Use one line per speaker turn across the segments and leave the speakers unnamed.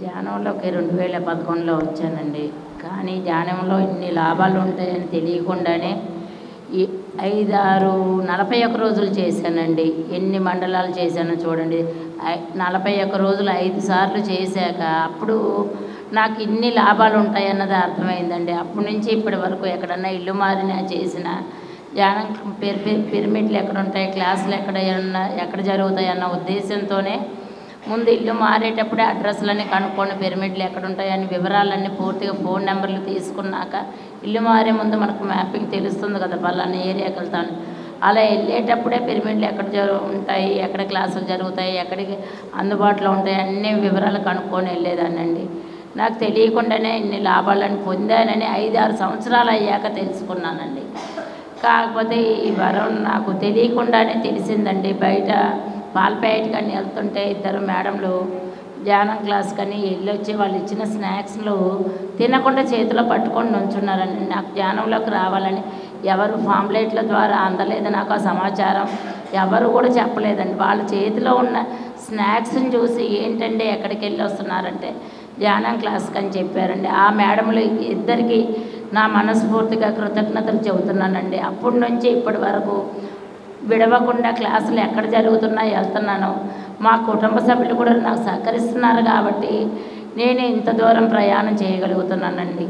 ధ్యానంలోకి రెండు వేల పదకొండులో వచ్చానండి కానీ ధ్యానంలో ఇన్ని లాభాలు ఉంటాయని తెలియకుండానే ఈ ఐదారు నలభై ఒక్క రోజులు చేశానండి ఎన్ని మండలాలు చేశానో చూడండి ఐ- నలభై ఒక్క రోజులు ఐదు సార్లు చేశాక అప్పుడు నాకు ఇన్ని లాభాలు ఉంటాయన్నది అర్థమైందండి అప్పటి నుంచి ఇప్పటి వరకు ఎక్కడన్నా ఇల్లు మారినా చేసిన ధ్యానం పిర పిర- పిరమిడ్లు ఎక్కడ ఉంటాయి క్లాసులు ఎక్కడ ఏమన్నా ఎక్కడ జరుగుతాయి అన్న ఉద్దేశంతోనే ముందు ఇల్లు మారేటప్పుడే అడ్రస్లన్నీ కనుక్కొని పిరమిడ్లు ఎక్కడ ఉంటాయని వివరాలన్నీ పూర్తిగా ఫోన్ నెంబర్లు తీసుకున్నాక ఇల్లు మారే ముందు మనకు మ్యాపింగ్ తెలుస్తుంది కదా పలానా ఏరియాకి వెళ్తాను అలా వెళ్ళేటప్పుడే పిరమిడ్లు ఎక్కడ జరు ఉంటాయి ఎక్కడ క్లాసులు జరుగుతాయి ఎక్కడికి అందుబాటులో ఉంటాయి అన్ని వివరాలు కనుక్కొని వెళ్ళేదానండి నాకు తెలియకుండానే ఇన్ని లాభాలను పొందానని ఐదు ఆరు సంవత్సరాలు అయ్యాక తెలుసుకున్నానండి కాకపోతే ఈ వరం నాకు తెలియకుండానే తెలిసిందండి బయట పాల్పేట కానీ వెళ్తుంటే ఇద్దరు మేడంలు ధ్యానం క్లాస్ కానీ వెళ్ళొచ్చి వాళ్ళు ఇచ్చిన స్నాక్స్లు తినకుండా చేతిలో పట్టుకొని నుంచున్నారండి నాకు ధ్యానంలోకి రావాలని ఎవరు ఫాంప్లెట్ల ద్వారా అందలేదు నాకు ఆ సమాచారం ఎవరు కూడా చెప్పలేదండి వాళ్ళ చేతిలో ఉన్న స్నాక్స్ని చూసి ఏంటండి ఎక్కడికి వెళ్ళి వస్తున్నారంటే ధ్యానం క్లాస్కి అని చెప్పారండి ఆ మేడంలు ఇద్దరికి నా మనస్ఫూర్తిగా కృతజ్ఞతలు చెబుతున్నానండి అప్పటి నుంచి ఇప్పటి వరకు విడవకుండా క్లాసులు ఎక్కడ జరుగుతున్నా వెళ్తున్నాను మా కుటుంబ సభ్యులు కూడా నాకు సహకరిస్తున్నారు కాబట్టి నేను ఇంత దూరం ప్రయాణం చేయగలుగుతున్నానండి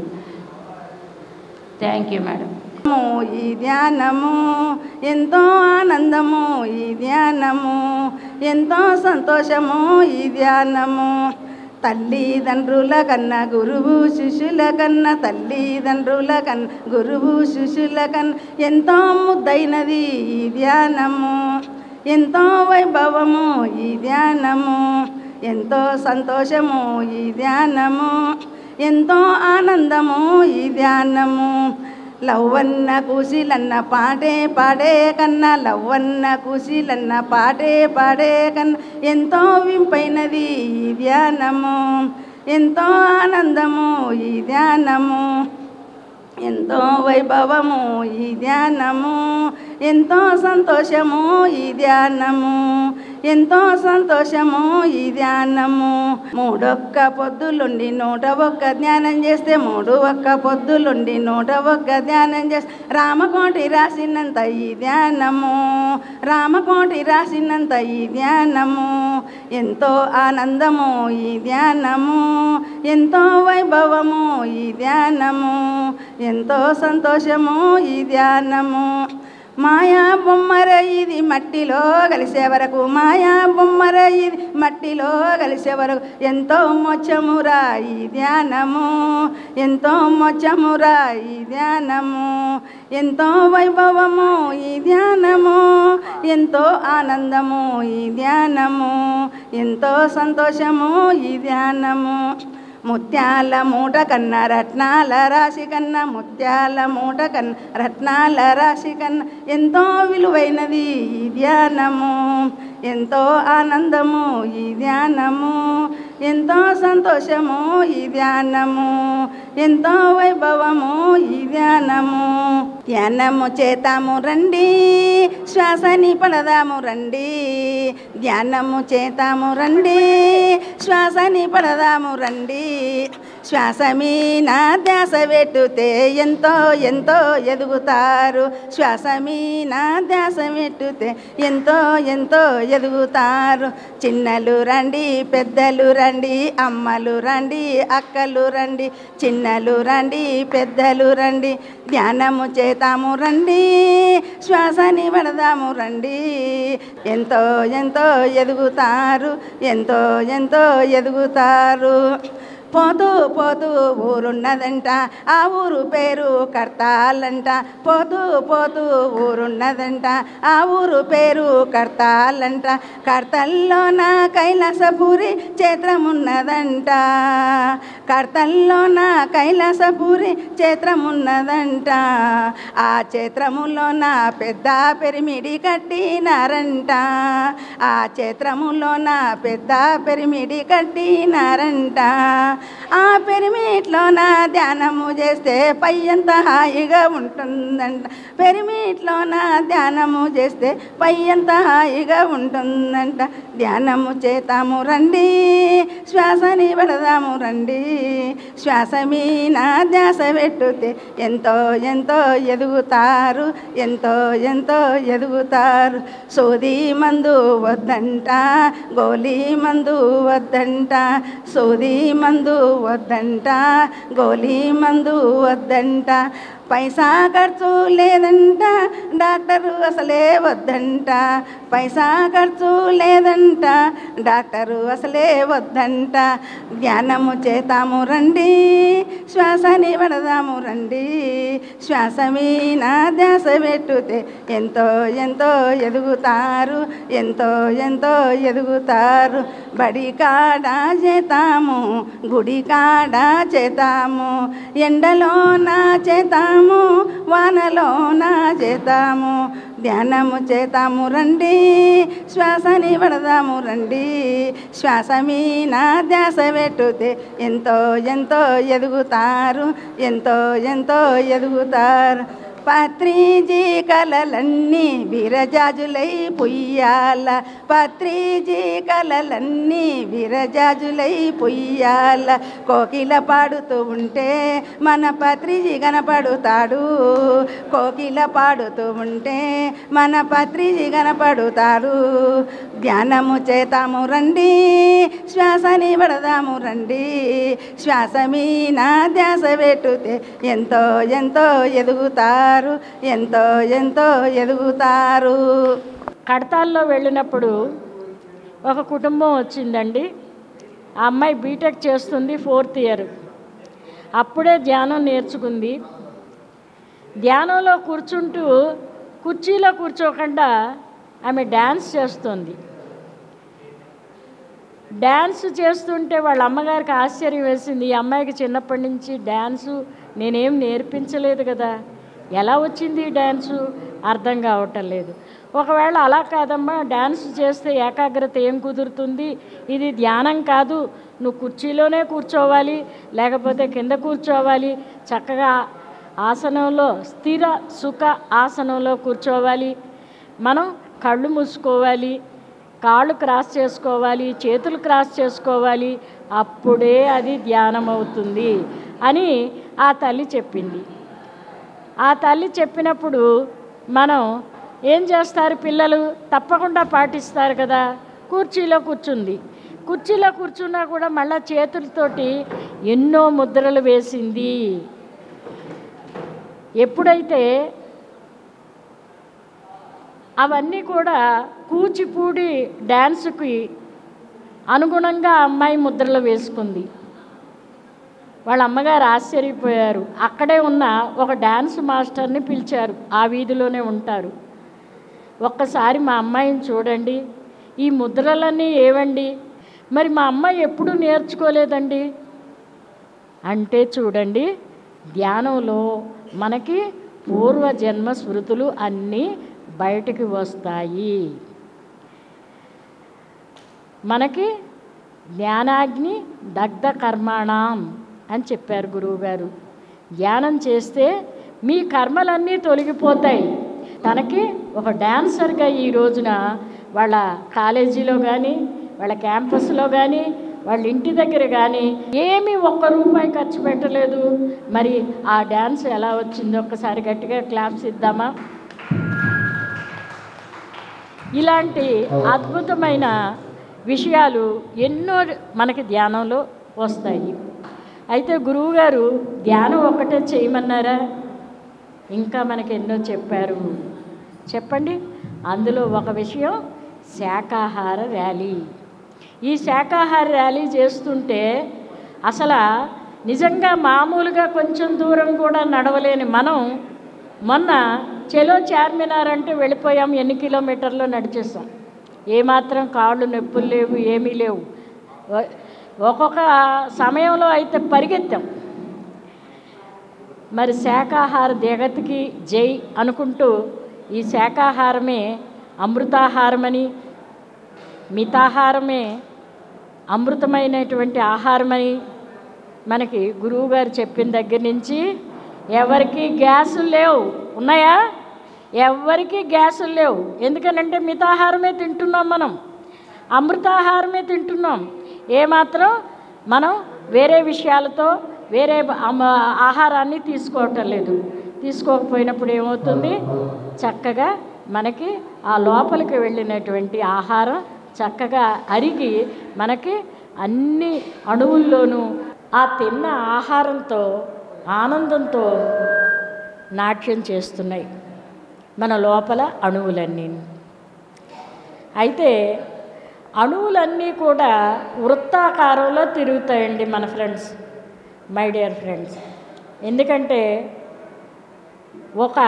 థ్యాంక్ యూ మేడం
ఈ ధ్యానము ఎంతో ఆనందము ఈ ధ్యానము ఎంతో సంతోషము ఈ ధ్యానము తల్లిదండ్రుల కన్నా గురువు శిష్యుల కన్నా తల్లిదండ్రుల కన్నా గురువు శిష్యుల కన్నా ఎంతో ముద్దైనది ఈ ధ్యానము ఎంతో వైభవము ఈ ధ్యానము ఎంతో సంతోషము ఈ ధ్యానము ఎంతో ఆనందము ఈ ధ్యానము లవ్వన్న కుశీలన్న పాటే పాడే కన్నా లవ్వన్న కుశీలన్న పాటే పాడే కన్నా ఎంతో వింపైనది ఈ ధ్యానము ఎంతో ఆనందము ఈ ధ్యానము ఎంతో వైభవము ఈ ధ్యానము ఎంతో సంతోషము ఈ ధ్యానము ఎంతో సంతోషము ఈ ధ్యానము మూడొక్క పొద్దులుండి నూట ఒక్క ధ్యానం చేస్తే మూడు ఒక్క పొద్దులుండి నూట ఒక్క ధ్యానం చేస్తే రామకోటి రాసినంత ఈ ధ్యానము రామకోటి రాసినంత ఈ ధ్యానము ఎంతో ఆనందము ఈ ధ్యానము ఎంతో వైభవము ఈ ధ్యానము ఎంతో సంతోషము ఈ ధ్యానము మాయా బొమ్మర ఇది మట్టిలో కలిసే వరకు మాయా బొమ్మర ఇది మట్టిలో కలిసే వరకు ఎంతో మొచ్చమురా ఈ ధ్యానము ఎంతో మొచ్చమురా ఈ ధ్యానము ఎంతో వైభవము ఈ ధ్యానము ఎంతో ఆనందము ఈ ధ్యానము ఎంతో సంతోషము ఈ ధ్యానము ముత్యాల మూట కన్నా రత్నాల రాశి కన్నా ముత్యాల మూట కన్నా రత్నాల రాశి కన్నా ఎంతో విలువైనది ఈ ధ్యానము ఎంతో ఆనందము ఈ ధ్యానము ఎంతో సంతోషము ఈ ధ్యానము ఎంతో వైభవము ఈ ధ్యానము ధ్యానము చేతాము రండి శ్వాసని పడదాము రండి ధ్యానము చేతాము రండి శ్వాసని పడదాము రండి శ్వాస మీన ధ్యాస పెట్టుతే ఎంతో ఎంతో ఎదుగుతారు శ్వాస మీన ధ్యాస పెట్టుతే ఎంతో ఎంతో ఎదుగుతారు చిన్నలు రండి పెద్దలు రండి అమ్మలు రండి అక్కలు రండి చిన్నలు రండి పెద్దలు రండి ధ్యానము చేతాము రండి శ్వాసని పడదాము రండి ఎంతో ఎంతో ఎదుగుతారు ఎంతో ఎంతో ఎదుగుతారు పోతూ పోతూ ఊరున్నదంట ఆ ఊరు పేరు కర్తాలంట పోతూ పోతూ ఊరున్నదంట ఆ ఊరు పేరు కర్తాలంట కర్తల్లోన కైలాసపురి క్షేత్రమున్నదంట కర్తల్లోన కైలాసపురి క్షేత్రమున్నదంట ఆ క్షేత్రములోన పెద్ద పెరిమిడి కట్టినారంట ఆ క్షేత్రములోన పెద్ద పెరిమిడి కట్టినారంట ఆ పెరిమిట్లో నా ధ్యానము చేస్తే పై ఎంత హాయిగా ఉంటుందంట పెరిమిట్లో నా ధ్యానము చేస్తే పై ఎంత హాయిగా ఉంటుందంట ధ్యానము చేతాము రండి శ్వాసని పడదాము రండి శ్వాస మీన ధ్యాస పెట్టుతే ఎంతో ఎంతో ఎదుగుతారు ఎంతో ఎంతో ఎదుగుతారు సోది మందు వద్దంట గోలీ మందు వద్దంట సోది మందు వద్దంట గోలీ మందు వద్దంట పైసా ఖర్చు లేదంట డాక్టరు అసలే వద్దంట పైసా ఖర్చు లేదంట డాక్టరు అసలే వద్దంట ధ్యానము చేతాము రండి శ్వాసని పడదాము రండి శ్వాస మీద ధ్యాస పెట్టుతే ఎంతో ఎంతో ఎదుగుతారు ఎంతో ఎంతో ఎదుగుతారు బడి కాడ చేతాము గుడి కాడ చేతాము ఎండలోన చేతాము వానలోన చేతాము ధ్యానము చేతాము రండి శ్వాసని పడదాము రండి శ్వాస మీద ధ్యాస పెట్టుతే ఎంతో ఎంతో ఎదుగుతారు ఎంతో ఎంతో ఎదుగుతారు పత్రిజీ కలలన్నీ విరజాజులై పొయ్యాల పత్రిజీ కలలన్నీ విరజాజులై పొయ్యాల కోకిల పాడుతూ ఉంటే మన పత్రిజీ కనపడుతాడు కోకిల పాడుతూ ఉంటే మన పత్రిజీ కనపడుతాడు ధ్యానము చేతాము రండి శ్వాసని పడదాము రండి శ్వాస మీద ధ్యాస పెట్టుతే ఎంతో ఎంతో ఎదుగుతారు ఎంతో ఎంతో ఎదుగుతారు
కడతాల్లో వెళ్ళినప్పుడు ఒక కుటుంబం వచ్చిందండి ఆ అమ్మాయి బీటెక్ చేస్తుంది ఫోర్త్ ఇయర్ అప్పుడే ధ్యానం నేర్చుకుంది ధ్యానంలో కూర్చుంటూ కుర్చీలో కూర్చోకుండా ఆమె డ్యాన్స్ చేస్తుంది డ్యాన్స్ చేస్తుంటే వాళ్ళ అమ్మగారికి ఆశ్చర్యం వేసింది ఈ అమ్మాయికి చిన్నప్పటి నుంచి డ్యాన్సు నేనేం నేర్పించలేదు కదా ఎలా వచ్చింది ఈ డ్యాన్సు అర్థం కావటం లేదు ఒకవేళ అలా కాదమ్మా డ్యాన్స్ చేస్తే ఏకాగ్రత ఏం కుదురుతుంది ఇది ధ్యానం కాదు నువ్వు కుర్చీలోనే కూర్చోవాలి లేకపోతే కింద కూర్చోవాలి చక్కగా ఆసనంలో స్థిర సుఖ ఆసనంలో కూర్చోవాలి మనం కళ్ళు మూసుకోవాలి కాళ్ళు క్రాస్ చేసుకోవాలి చేతులు క్రాస్ చేసుకోవాలి అప్పుడే అది ధ్యానం అవుతుంది అని ఆ తల్లి చెప్పింది ఆ తల్లి చెప్పినప్పుడు మనం ఏం చేస్తారు పిల్లలు తప్పకుండా పాటిస్తారు కదా కుర్చీలో కూర్చుంది కుర్చీలో కూర్చున్నా కూడా మళ్ళా చేతులతోటి ఎన్నో ముద్రలు వేసింది ఎప్పుడైతే అవన్నీ కూడా కూచిపూడి డ్యాన్స్కి అనుగుణంగా ఆ అమ్మాయి ముద్రలు వేసుకుంది వాళ్ళ అమ్మగారు ఆశ్చర్యపోయారు అక్కడే ఉన్న ఒక డ్యాన్స్ మాస్టర్ని పిలిచారు ఆ వీధిలోనే ఉంటారు ఒక్కసారి మా అమ్మాయిని చూడండి ఈ ముద్రలన్నీ ఏవండి మరి మా అమ్మాయి ఎప్పుడూ నేర్చుకోలేదండి అంటే చూడండి ధ్యానంలో మనకి పూర్వజన్మ స్మృతులు అన్నీ బయటికి వస్తాయి మనకి జ్ఞానాగ్ని దగ్ధ కర్మాణం అని చెప్పారు గురువుగారు ధ్యానం చేస్తే మీ కర్మలన్నీ తొలగిపోతాయి తనకి ఒక డాన్సర్గా ఈ రోజున వాళ్ళ కాలేజీలో కానీ వాళ్ళ క్యాంపస్లో కానీ వాళ్ళ ఇంటి దగ్గర కానీ ఏమీ ఒక్క రూపాయి ఖర్చు పెట్టలేదు మరి ఆ డ్యాన్స్ ఎలా వచ్చిందో ఒక్కసారి గట్టిగా క్లాప్స్ ఇద్దామా ఇలాంటి అద్భుతమైన విషయాలు ఎన్నో మనకి ధ్యానంలో వస్తాయి అయితే గురువుగారు ధ్యానం ఒక్కటే చేయమన్నారా ఇంకా మనకి ఎన్నో చెప్పారు చెప్పండి అందులో ఒక విషయం శాకాహార ర్యాలీ ఈ శాకాహార ర్యాలీ చేస్తుంటే అసలు నిజంగా మామూలుగా కొంచెం దూరం కూడా నడవలేని మనం మొన్న చెలో చార్మినార్ అంటే వెళ్ళిపోయాం ఎన్ని కిలోమీటర్లు నడిచేసాం ఏమాత్రం కాళ్ళు నొప్పులు లేవు ఏమీ లేవు ఒ- ఒక్కొక్క సమయంలో అయితే పరిగెత్తాం మరి శాకాహార జగత్కి జై అనుకుంటూ ఈ శాకాహారమే అమృతాహారమని మితాహారమే అమృతమైనటువంటి ఆహారమని మనకి గురువు గారు చెప్పిన దగ్గర నుంచి ఎవరికి గ్యాసులు లేవు ఉన్నాయా ఎవరికి గ్యాసులు లేవు ఎందుకనంటే మితాహారమే తింటున్నాం మనం అమృతాహారమే తింటున్నాం ఏమాత్రం మనం వేరే విషయాలతో వేరే అమ- ఆహారాన్ని తీసుకోవటం లేదు తీసుకోకపోయినప్పుడు ఏమవుతుంది చక్కగా మనకి ఆ లోపలికి వెళ్ళినటువంటి ఆహారం చక్కగా అరిగి మనకి అన్ని అణువుల్లోనూ ఆ తిన్న ఆహారంతో ఆనందంతో నాట్యం చేస్తున్నాయి మన లోపల అణువులన్నీ అయితే అణువులన్నీ కూడా వృత్తాకారంలో తిరుగుతాయండి మన ఫ్రెండ్స్ మై డియర్ ఫ్రెండ్స్ ఎందుకంటే ఒక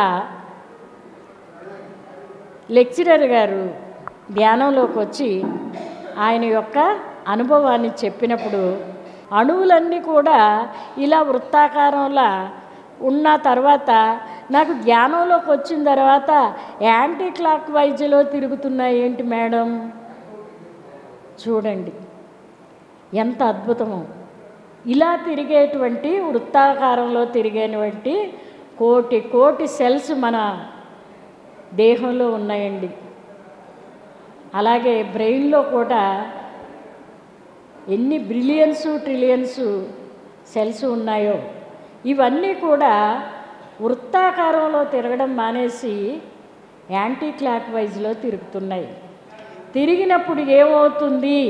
లెక్చరర్ గారు ధ్యానంలోకి వచ్చి ఆయన యొక్క అనుభవాన్ని చెప్పినప్పుడు అణువులన్నీ కూడా ఇలా వృత్తాకారంలా ఉన్న తర్వాత నాకు ధ్యానంలోకి వచ్చిన తర్వాత యాంటీ క్లాక్ వైజ్లో తిరుగుతున్నాయి ఏంటి మేడం చూడండి ఎంత అద్భుతమో ఇలా తిరిగేటువంటి వృత్తాకారంలో తిరిగేటువంటి కోటి కోటి సెల్స్ మన దేహంలో ఉన్నాయండి అలాగే బ్రెయిన్లో కూడా ఎన్ని బ్రిలియన్స్ ట్రిలియన్స్ సెల్స్ ఉన్నాయో ఇవన్నీ కూడా వృత్తాకారంలో తిరగడం మానేసి యాంటీ క్లాక్ వైజ్లో తిరుగుతున్నాయి తిరిగినప్పుడు ఏమవుతుంది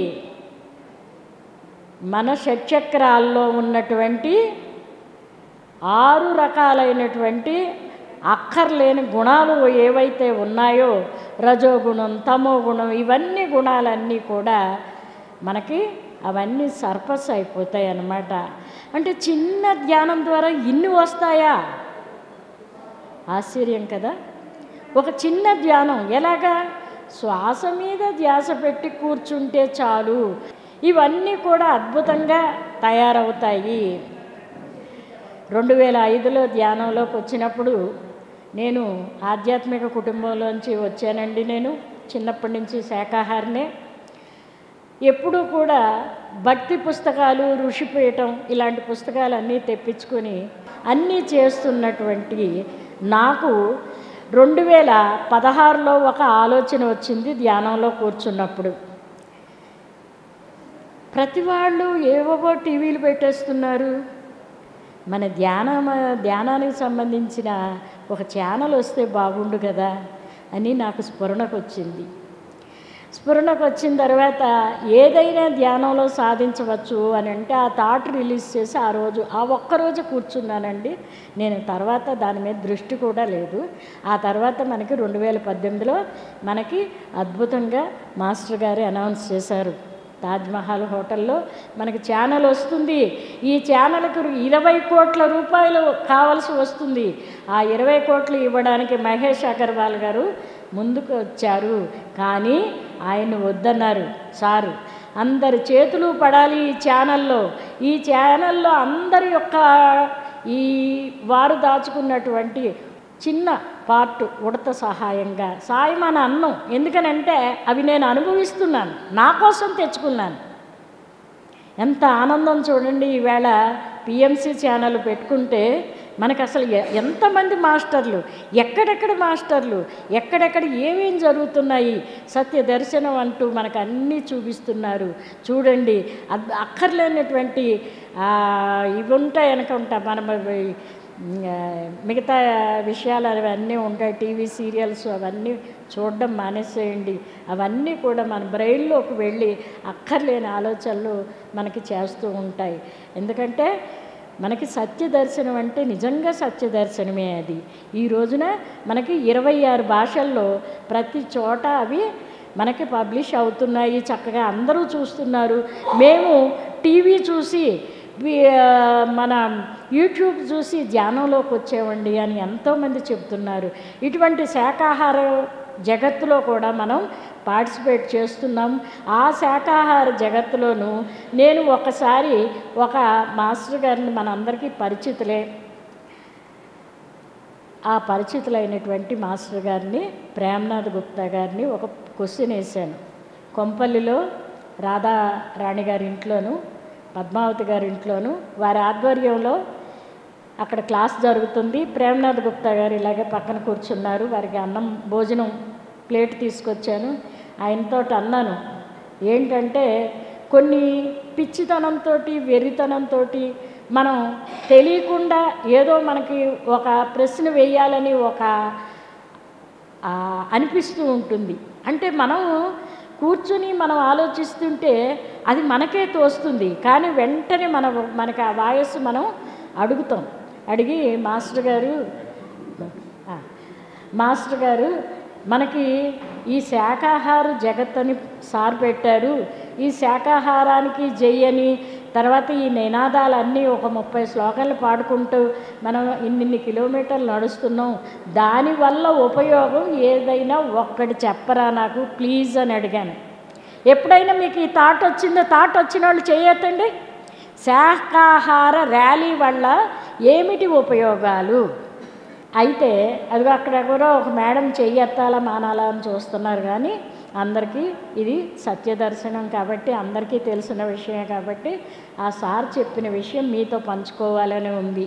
మన షట్చక్రాల్లో ఉన్నటువంటి ఆరు రకాలైనటువంటి అక్కర్లేని గుణాలు ఏవైతే ఉన్నాయో రజోగుణం తమో గుణం ఇవన్నీ గుణాలన్నీ కూడా మనకి అవన్నీ సర్పస్ అయిపోతాయి అన్నమాట అంటే చిన్న ధ్యానం ద్వారా ఇన్ని వస్తాయా ఆశ్చర్యం కదా ఒక చిన్న ధ్యానం ఎలాగా శ్వాస మీద ధ్యాస పెట్టి కూర్చుంటే చాలు ఇవన్నీ కూడా అద్భుతంగా తయారవుతాయి రెండు వేల ఐదులో ధ్యానంలోకి వచ్చినప్పుడు నేను ఆధ్యాత్మిక కుటుంబంలోంచి వచ్చానండి నేను చిన్నప్పటి నుంచి శాకాహారినే ఎప్పుడూ కూడా భక్తి పుస్తకాలు ఋషిపీఠం ఇలాంటి పుస్తకాలు అన్నీ తెప్పించుకొని అన్నీ చేస్తున్నటువంటి నాకు రెండు వేల పదహారులో ఒక ఆలోచన వచ్చింది ధ్యానంలో కూర్చున్నప్పుడు ప్రతి వాళ్ళు ఏవేవో టీవీలు పెట్టేస్తున్నారు మన ధ్యాన ధ్యానానికి సంబంధించిన ఒక ఛానల్ వస్తే బాగుండు కదా అని నాకు స్ఫురణకు వచ్చింది స్ఫురణకు వచ్చిన తర్వాత ఏదైనా ధ్యానంలో సాధించవచ్చు అని అంటే ఆ థాట్ రిలీజ్ చేసి ఆ రోజు ఆ ఒక్కరోజు కూర్చున్నానండి నేను తర్వాత దాని మీద దృష్టి కూడా లేదు ఆ తర్వాత మనకి రెండు వేల పద్దెనిమిదిలో మనకి అద్భుతంగా మాస్టర్ గారు అనౌన్స్ చేశారు తాజ్మహల్ హోటల్లో మనకి ఛానల్ వస్తుంది ఈ ఛానల్కి ఇరవై కోట్ల రూపాయలు కావాల్సి వస్తుంది ఆ ఇరవై కోట్లు ఇవ్వడానికి మహేష్ అగర్వాల్ గారు ముందుకు వచ్చారు కానీ ఆయన వద్దన్నారు సారు అందరి చేతులు పడాలి ఈ ఛానల్లో ఈ ఛానల్లో అందరి యొక్క ఈ వారు దాచుకున్నటువంటి చిన్న పార్ట్ ఉడత సహాయంగా సాయం అని అన్నం ఎందుకనంటే అవి నేను అనుభవిస్తున్నాను నా కోసం తెచ్చుకున్నాను ఎంత ఆనందం చూడండి ఈవేళ పిఎంసి ఛానల్ పెట్టుకుంటే మనకు అసలు ఎ- ఎంతమంది మాస్టర్లు ఎక్కడెక్కడ మాస్టర్లు ఎక్కడెక్కడ ఏమేం జరుగుతున్నాయి సత్య దర్శనం అంటూ మనకు అన్నీ చూపిస్తున్నారు చూడండి అద్- అక్కర్లేనటువంటి ఆ, ఇవి ఉంటాయి అనుకుంటా మనం అవి, ఆ, మిగతా విషయాలు అవన్నీ ఉంటాయి టీవీ సీరియల్స్ అవన్నీ చూడడం మానేసేయండి అవన్నీ కూడా మన బ్రెయిన్లోకి వెళ్ళి అక్కర్లేని ఆలోచనలు మనకి చేస్తూ ఉంటాయి ఎందుకంటే మనకి సత్య దర్శనం అంటే నిజంగా సత్య దర్శనమే అది ఈ రోజున మనకి ఇరవై ఆరు భాషల్లో ప్రతి చోట అవి మనకి పబ్లిష్ అవుతున్నాయి చక్కగా అందరూ చూస్తున్నారు మేము టీవీ చూసి వి- ఆ, మన యూట్యూబ్ చూసి ధ్యానంలోకి వచ్చేవండి అని ఎంతోమంది చెప్తున్నారు ఇటువంటి శాకాహార జగత్తులో కూడా మనం పార్టిసిపేట్ చేస్తున్నాం ఆ శాకాహార జగత్తులోనూ నేను ఒకసారి ఒక మాస్టర్ గారిని మనందరికీ పరిచితులే ఆ పరిచితులైనటువంటి మాస్టర్ గారిని ప్రేమనాథ్ గుప్తా గారిని ఒక క్వశ్చన్ వేశాను కొంపల్లిలో రాధా రాణి గారి ఇంట్లోను పద్మావతి గారి ఇంట్లోను వారి ఆధ్వర్యంలో అక్కడ క్లాస్ జరుగుతుంది ప్రేమనాథ్ గుప్తా గారు ఇలాగే పక్కన కూర్చున్నారు వారికి అన్నం భోజనం ప్లేట్ తీసుకొచ్చాను ఆయనతో అన్నాను ఏంటంటే కొన్ని పిచ్చితనంతో వెర్రితనంతో మనం తెలియకుండా ఏదో మనకి ఒక ప్రశ్న వేయాలని ఒక ఆ, అనిపిస్తూ ఉంటుంది అంటే మనం కూర్చుని మనం ఆలోచిస్తుంటే అది మనకే తోస్తుంది కానీ వెంటనే మన మనకి ఆ వాయస్సు మనం అడుగుతాం అడిగి మాస్టర్ గారు ఆ, మాస్టర్ గారు మనకి ఈ శాకాహార జగత్ అని సార్ పెట్టారు ఈ శాకాహారానికి జయ్యని తర్వాత ఈ నినాదాలన్నీ ఒక ముప్పై శ్లోకాలు పాడుకుంటూ మనం ఇన్నిన్ని కిలోమీటర్లు నడుస్తున్నాం దానివల్ల ఉపయోగం ఏదైనా ఒక్కటి చెప్పరా నాకు ప్లీజ్ అని అడిగాను ఎప్పుడైనా మీకు ఈ థాట్ వచ్చిందో థాట్ వచ్చిన వాళ్ళు చేయొద్దండి శాకాహార ర్యాలీ వల్ల ఏమిటి ఉపయోగాలు అయితే అదిగో అక్కడ కూడా ఒక మేడం చెయ్యెత్తాలా మానాలా అని చూస్తున్నారు కానీ అందరికీ ఇది సత్యదర్శనం కాబట్టి అందరికీ తెలిసిన విషయమే కాబట్టి ఆ సార్ చెప్పిన విషయం మీతో పంచుకోవాలని ఉంది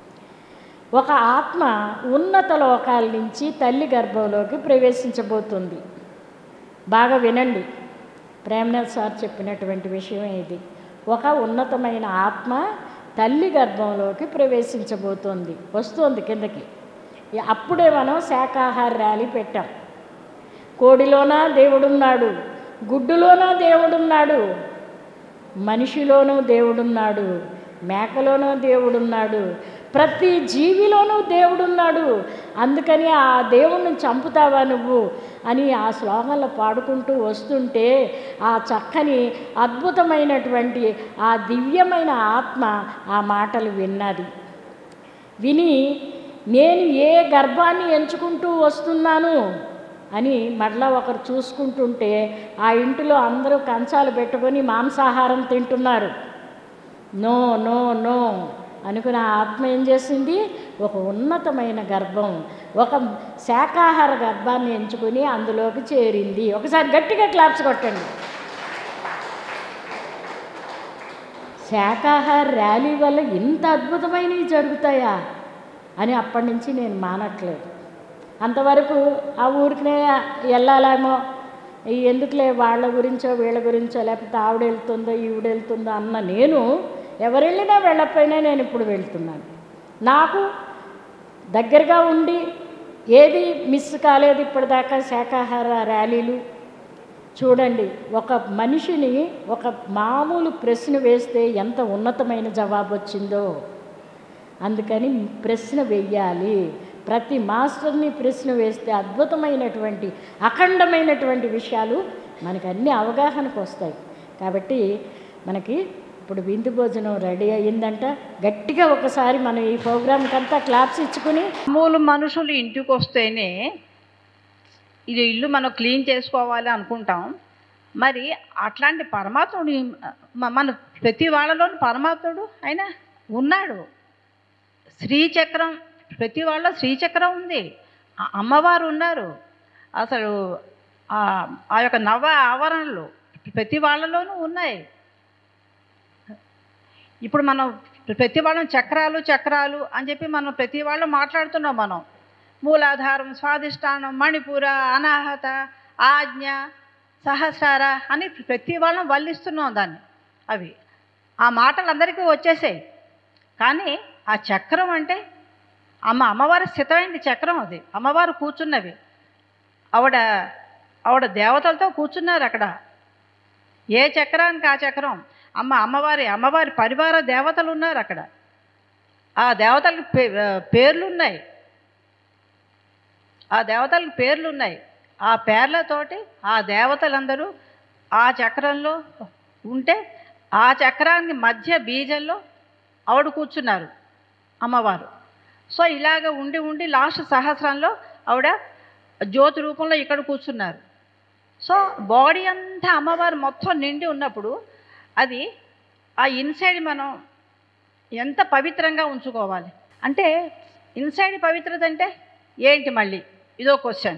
ఒక ఆత్మ ఉన్నత లోకాల నుంచి తల్లి గర్భంలోకి ప్రవేశించబోతుంది బాగా వినండి ప్రేమనాథ్ సార్ చెప్పినటువంటి విషయమే ఇది ఒక ఉన్నతమైన ఆత్మ తల్లి గర్భంలోకి ప్రవేశించబోతోంది వస్తుంది కిందకి అప్పుడే మనం శాకాహార ర్యాలీ పెట్టాం కోడిలోన దేవుడున్నాడు గుడ్డులోన దేవుడున్నాడు మనిషిలోనూ దేవుడున్నాడు మేకలోనూ దేవుడున్నాడు ప్రతి జీవిలోనూ దేవుడున్నాడు అందుకని ఆ దేవుణ్ణి చంపుతావా నువ్వు అని ఆ శ్లోకంలో పాడుకుంటూ వస్తుంటే ఆ చక్కని అద్భుతమైనటువంటి ఆ దివ్యమైన ఆత్మ ఆ మాటలు విన్నది విని నేను ఏ గర్భాన్ని ఎంచుకుంటూ వస్తున్నాను అని మళ్ళా ఒకరు చూసుకుంటుంటే ఆ ఇంటిలో అందరూ కంచాలు పెట్టుకొని మాంసాహారం తింటున్నారు నో నో నో అనుకుని ఆ ఆత్మ ఏం చేసింది ఒక ఉన్నతమైన గర్భం ఒక శాకాహార గర్భాన్ని ఎంచుకుని అందులోకి చేరింది ఒకసారి గట్టిగా క్లాప్స్ కొట్టండి శాకాహార ర్యాలీ వల్ల ఇంత అద్భుతమైనవి జరుగుతాయా అని అప్పటి నుంచి నేను మానట్లేదు అంతవరకు ఆ ఊరికినే వెళ్ళాలేమో ఈ ఎందుకులే వాళ్ళ గురించో వీళ్ళ గురించో లేకపోతే ఆవిడ వెళ్తుందో ఈవిడ వెళ్తుందో అన్న నేను ఎవరు వెళ్ళినా వెళ్ళకపోయినా నేను ఇప్పుడు వెళ్తున్నాను నాకు దగ్గరగా ఉండి ఏది మిస్ కాలేదు ఇప్పటిదాకా శాకాహార ర్యాలీలు చూడండి ఒక మనిషిని ఒక మామూలు ప్రశ్న వేస్తే ఎంత ఉన్నతమైన జవాబు వచ్చిందో అందుకని ప్రశ్న వెయ్యాలి ప్రతి మాస్టర్ని ప్రశ్న వేస్తే అద్భుతమైనటువంటి అఖండమైనటువంటి విషయాలు మనకు అన్ని అవగాహనకు వస్తాయి కాబట్టి మనకి ఇప్పుడు విందు భోజనం రెడీ అయ్యిందంట గట్టిగా ఒకసారి మనం ఈ ప్రోగ్రామ్కి అంతా క్లాప్స్ ఇచ్చుకుని
మామూలు మనుషులు ఇంటికి వస్తేనే ఇది ఇల్లు మనం క్లీన్ చేసుకోవాలి అనుకుంటాం మరి అట్లాంటి పరమాత్ముడు మ- మన ప్రతి వాళ్ళలోని పరమాత్ముడు ఆయన ఉన్నాడు శ్రీచక్రం ప్రతి వాళ్ళ శ్రీచక్రం ఉంది ఆ అమ్మవారు ఉన్నారు అసలు ఆ ఆ యొక్క నవ ఆవరణలు ప్రతి వాళ్ళలోనూ ఉన్నాయి ఇప్పుడు మనం ప్రతి వాళ్ళం చక్రాలు చక్రాలు అని చెప్పి మనం ప్రతి వాళ్ళం మాట్లాడుతున్నాం మనం మూలాధారం స్వాధిష్టానం మణిపూర అనాహత ఆజ్ఞ సహస్రార అని ప్రతి వాళ్ళం వల్లిస్తున్నాం దాన్ని అవి ఆ మాటలు అందరికీ వచ్చేసాయి కానీ ఆ చక్రం అంటే అమ్మ అమ్మవారి స్థితమైంది చక్రం అది అమ్మవారు కూర్చున్నవి ఆవిడ ఆవిడ దేవతలతో కూర్చున్నారు అక్కడ ఏ చక్రానికి ఆ చక్రం అమ్మ అమ్మవారి అమ్మవారి పరివార దేవతలు ఉన్నారు అక్కడ ఆ దేవతలకు పే పేర్లు ఉన్నాయి ఆ దేవతలకు పేర్లు ఉన్నాయి ఆ పేర్లతోటి ఆ దేవతలందరూ ఆ చక్రంలో ఉంటే ఆ చక్రానికి మధ్య బీజంలో ఆవిడ కూర్చున్నారు అమ్మవారు సో ఇలాగ ఉండి ఉండి లాస్ట్ సహస్రంలో ఆవిడ జ్యోతి రూపంలో ఇక్కడ కూర్చున్నారు సో బాడీ అంతా అమ్మవారు మొత్తం నిండి ఉన్నప్పుడు అది ఆ ఇన్సైడ్ మనం ఎంత పవిత్రంగా ఉంచుకోవాలి అంటే ఇన్సైడ్ పవిత్రత అంటే ఏంటి మళ్ళీ ఇదో క్వశ్చన్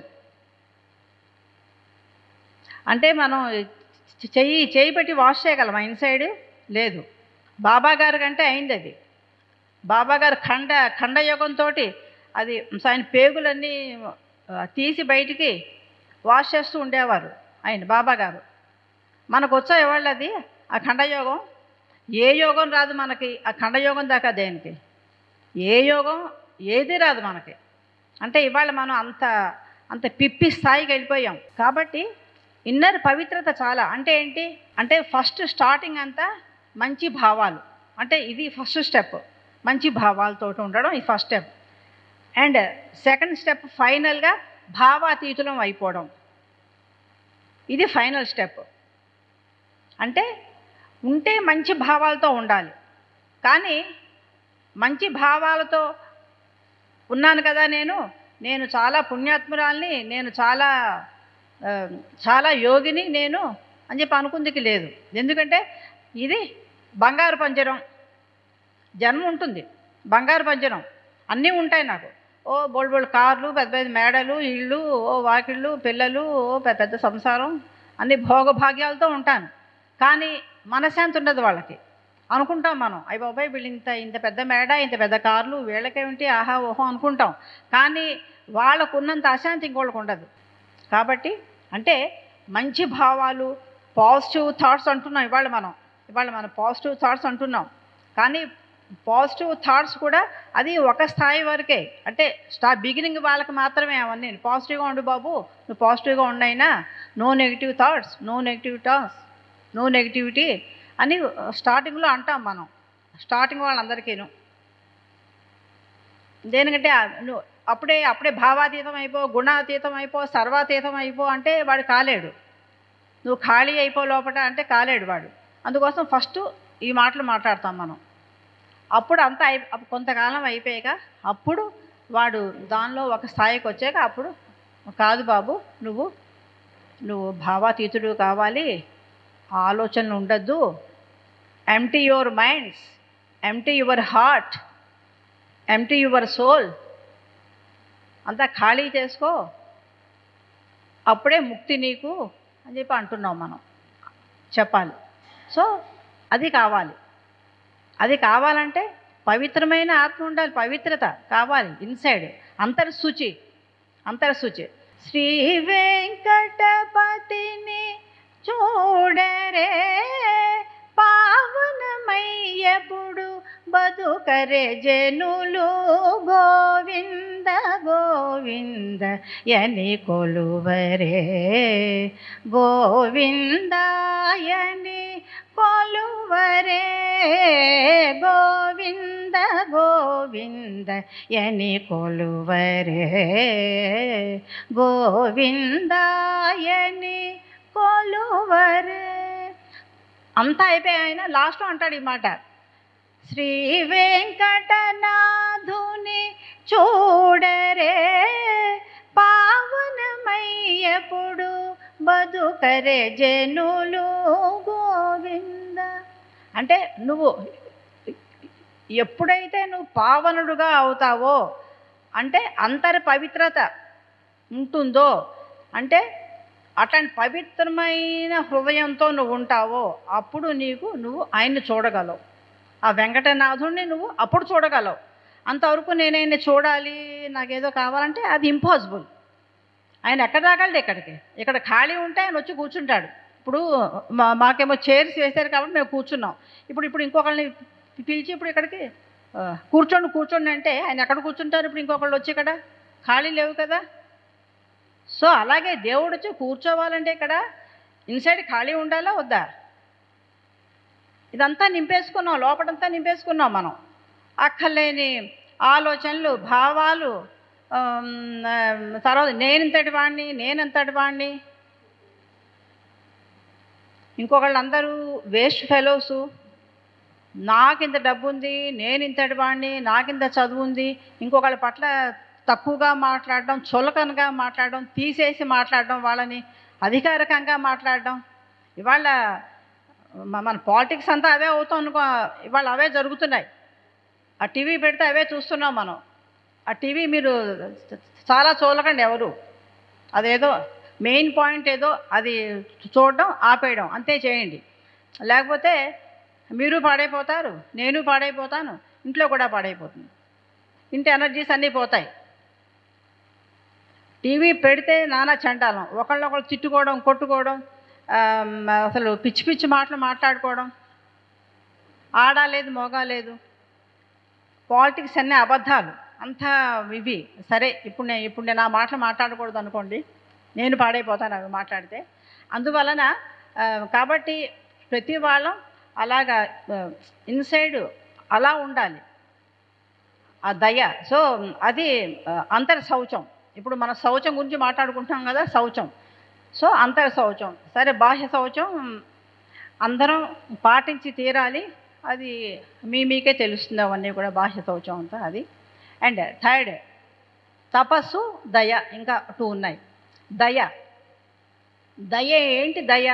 అంటే మనం చెయ్యి చేయి పెట్టి వాష్ చేయగలమా ఇన్సైడ్ లేదు బాబా గారి కంటే అయింది అది బాబా గారు ఖండ ఖండయోగంతో అది ఆయన పేగులన్నీ ఆ, తీసి బయటికి వాష్ చేస్తూ ఉండేవారు ఆయన బాబా గారు మనకు వచ్చా ఇవాళ అది ఆ ఖండయోగం ఏ యోగం రాదు మనకి ఆ ఖండయోగం దాకా దేనికి ఏ యోగం ఏది రాదు మనకి అంటే ఇవాళ మనం అంత అంత పిప్పి స్థాయికి వెళ్ళిపోయాం కాబట్టి ఇన్నర్ పవిత్రత చాలా అంటే ఏంటి అంటే ఫస్ట్ స్టార్టింగ్ అంతా మంచి భావాలు అంటే ఇది ఫస్ట్ స్టెప్ మంచి భావాలతో ఉండడం ఈ first step and second step ఫైనల్గా భావాతీతులం అయిపోవడం ఇది ఫైనల్ స్టెప్ అంటే ఉంటే మంచి భావాలతో ఉండాలి కానీ మంచి భావాలతో ఉన్నాను కదా నేను నేను చాలా పుణ్యాత్మురాల్ని నేను చాలా ఆ, చాలా యోగిని నేను అని చెప్పి అనుకుందికి లేదు ఎందుకంటే ఇది బంగారు పంజరం జన్మ ఉంటుంది బంగారు పంజరం అన్నీ ఉంటాయి నాకు ఓ బోల్డ్ బోల్డ్ కార్లు పెద్ద పెద్ద మేడలు ఇళ్ళు ఓ వాకిళ్ళు పిల్లలు ఓ పెద్ద పెద్ద సంసారం అన్ని భోగభాగ్యాలతో ఉంటాను కానీ మనశ్శాంతి ఉండదు వాళ్ళకి అనుకుంటాం మనం అయ్య బాబాయ్ వీళ్ళు ఇంత ఇంత పెద్ద మేడ ఇంత పెద్ద కార్లు వీళ్ళకేమిటి ఆహా ఓహో అనుకుంటాం కానీ వాళ్ళకు ఉన్నంత అశాంతి ఇంకోళ్ళకు ఉండదు కాబట్టి అంటే మంచి భావాలు పాజిటివ్ థాట్స్ అంటున్నాం ఇవాళ మనం ఇవాళ మనం పాజిటివ్ థాట్స్ అంటున్నాం కానీ పాజిటివ్ థాట్స్ కూడా అది ఒక స్థాయి వరకే అంటే స్టా బిగినింగ్ వాళ్ళకి మాత్రమే అవన్నీ పాజిటివ్గా ఉండు బాబు నువ్వు పాజిటివ్గా ఉండైనా no negative thoughts no negative thoughts no negativity అని స్టార్టింగ్లో అంటాం మనం స్టార్టింగ్ వాళ్ళందరికీను దేనికంటే ఆ నువ్వు అప్పుడే అప్పుడే భావాతీతం అయిపో గుణాతీతం అయిపో సర్వాతీతం అయిపో అంటే వాడు కాలేడు నువ్వు ఖాళీ అయిపో లోపల అంటే కాలేడు వాడు అందుకోసం ఫస్ట్ ఈ మాటలు మాట్లాడతాం మనం అప్పుడు అంతా అయి అప్పుడు కొంతకాలం అయిపోయాక అప్పుడు వాడు దానిలో ఒక స్థాయికి వచ్చాక అప్పుడు కాదు బాబు నువ్వు నువ్వు భావాతీతుడు కావాలి ఆలోచనలు ఉండద్దు empty your minds empty your heart empty your soul అంతా ఖాళీ చేసుకో అప్పుడే ముక్తి నీకు అని చెప్పి అంటున్నాం మనం చెప్పాలి సో అది కావాలి అది కావాలంటే పవిత్రమైన ఆత్మ ఉండాలి పవిత్రత కావాలి ఇన్సైడ్ అంతర్శుచి అంతర్శుచి శ్రీ వెంకటపతిని చూడరే పావనమయ్యప్పుడు బతుకరే జనులు గోవింద గోవింద యని కొలువరే గోవిందాయని కొలువరే గోవింద గోవింద యని కొలువరే గోవిందాయని కొలువరే అంతా అయిపోయి ఆయన లాస్ట్లో అంటాడు ఈ మాట శ్రీ వెంకటనాథుని చూడరే పావనమయ్యప్పుడు బతుకరే జనులు గోవింద అంటే నువ్వు ఎప్పుడైతే నువ్వు పావనుడుగా అవుతావో అంటే అంతర్ పవిత్రత ఉంటుందో అంటే అట్లాంటి పవిత్రమైన హృదయంతో నువ్వు ఉంటావో అప్పుడు నీకు నువ్వు ఆయన్ని చూడగలవు ఆ వెంకటనాథుడిని నువ్వు అప్పుడు చూడగలవు అంతవరకు నేనైనా చూడాలి నాకేదో కావాలంటే అది ఇంపాసిబుల్ ఆయన ఎక్కడ రాగలడు ఇక్కడికి ఇక్కడ ఖాళీ ఉంటే ఆయన వచ్చి కూర్చుంటాడు ఇప్పుడు మా మాకేమో చైర్స్ వేశారు కాబట్టి మేము కూర్చున్నాం ఇప్పుడు ఇప్పుడు ఇంకొకరిని పిలిచి ఇప్పుడు ఇక్కడికి ఆ, కూర్చోండి కూర్చోండి అంటే ఆయన ఎక్కడ కూర్చుంటారు ఇప్పుడు ఇంకొకళ్ళు వచ్చి ఇక్కడ ఖాళీ లేవు కదా సో అలాగే దేవుడు వచ్చి కూర్చోవాలంటే ఇక్కడ ఇన్సైడ్ ఖాళీ ఉండాలా వద్దా ఇదంతా నింపేసుకున్నాం లోపలంతా నింపేసుకున్నాం మనం అక్కర్లేని ఆలోచనలు భావాలు ఆమ్, ఆ, తర్వాత నేనింతటి వాడిని నేనంతటి వాడిని ఇంకొకళ్ళు అందరూ వేస్ట్ ఫెలోసు నాకింత డబ్బు ఉంది నేను ఇంతటి వాడిని నాకింత చదువు ఉంది ఇంకొకళ్ళ పట్ల తక్కువగా మాట్లాడడం చులకనగా మాట్లాడడం తీసేసి మాట్లాడడం వాళ్ళని అధికారికంగా మాట్లాడడం ఇవాళ మ- మన పాలిటిక్స్ అంతా అవే అవుతాం అనుకో ఇవాళ అవే జరుగుతున్నాయి ఆ టీవీ పెడితే అవే చూస్తున్నాం మనం ఆ టీవీ మీరు చాలా చూడకండి ఎవరు అదేదో మెయిన్ పాయింట్ ఏదో అది చూడడం ఆపేయడం అంతే చేయండి లేకపోతే మీరు పాడైపోతారు నేను పాడైపోతాను ఇంట్లో కూడా పాడైపోతుంది ఇంటి ఎనర్జీస్ అన్నీ పోతాయి టీవీ పెడితే నానా చండాలం ఒకళ్ళొకళ్ళు తిట్టుకోవడం కొట్టుకోవడం ఆమ్, అసలు పిచ్చి పిచ్చి మాటలు మాట్లాడుకోవడం ఆడా లేదు మోగా లేదు పాలిటిక్స్ అన్నీ అబద్ధాలు అంతా ఇవి సరే ఇప్పుడు నేను ఇప్పుడు నేను ఆ మాటలు మాట్లాడకూడదు అనుకోండి నేను పాడైపోతాను అవి మాట్లాడితే అందువలన ఆ, కాబట్టి ప్రతి వాళ్ళం అలాగా ఇన్సైడ్ అలా ఉండాలి ఆ దయ సో అది ఆ, అంతర్ శౌచం ఇప్పుడు మన శౌచం గురించి మాట్లాడుకుంటున్నాం కదా శౌచం సో అంతర్ శౌచం సరే బాహ్య శౌచం అందరం పాటించి తీరాలి అది మీ మీకే తెలుస్తుంది అవన్నీ కూడా బాహ్య శౌచం అంతా అది అండ్ థర్డ్ తపస్సు దయ ఇంకా టూ ఉన్నాయి దయ దయ ఏంటి దయ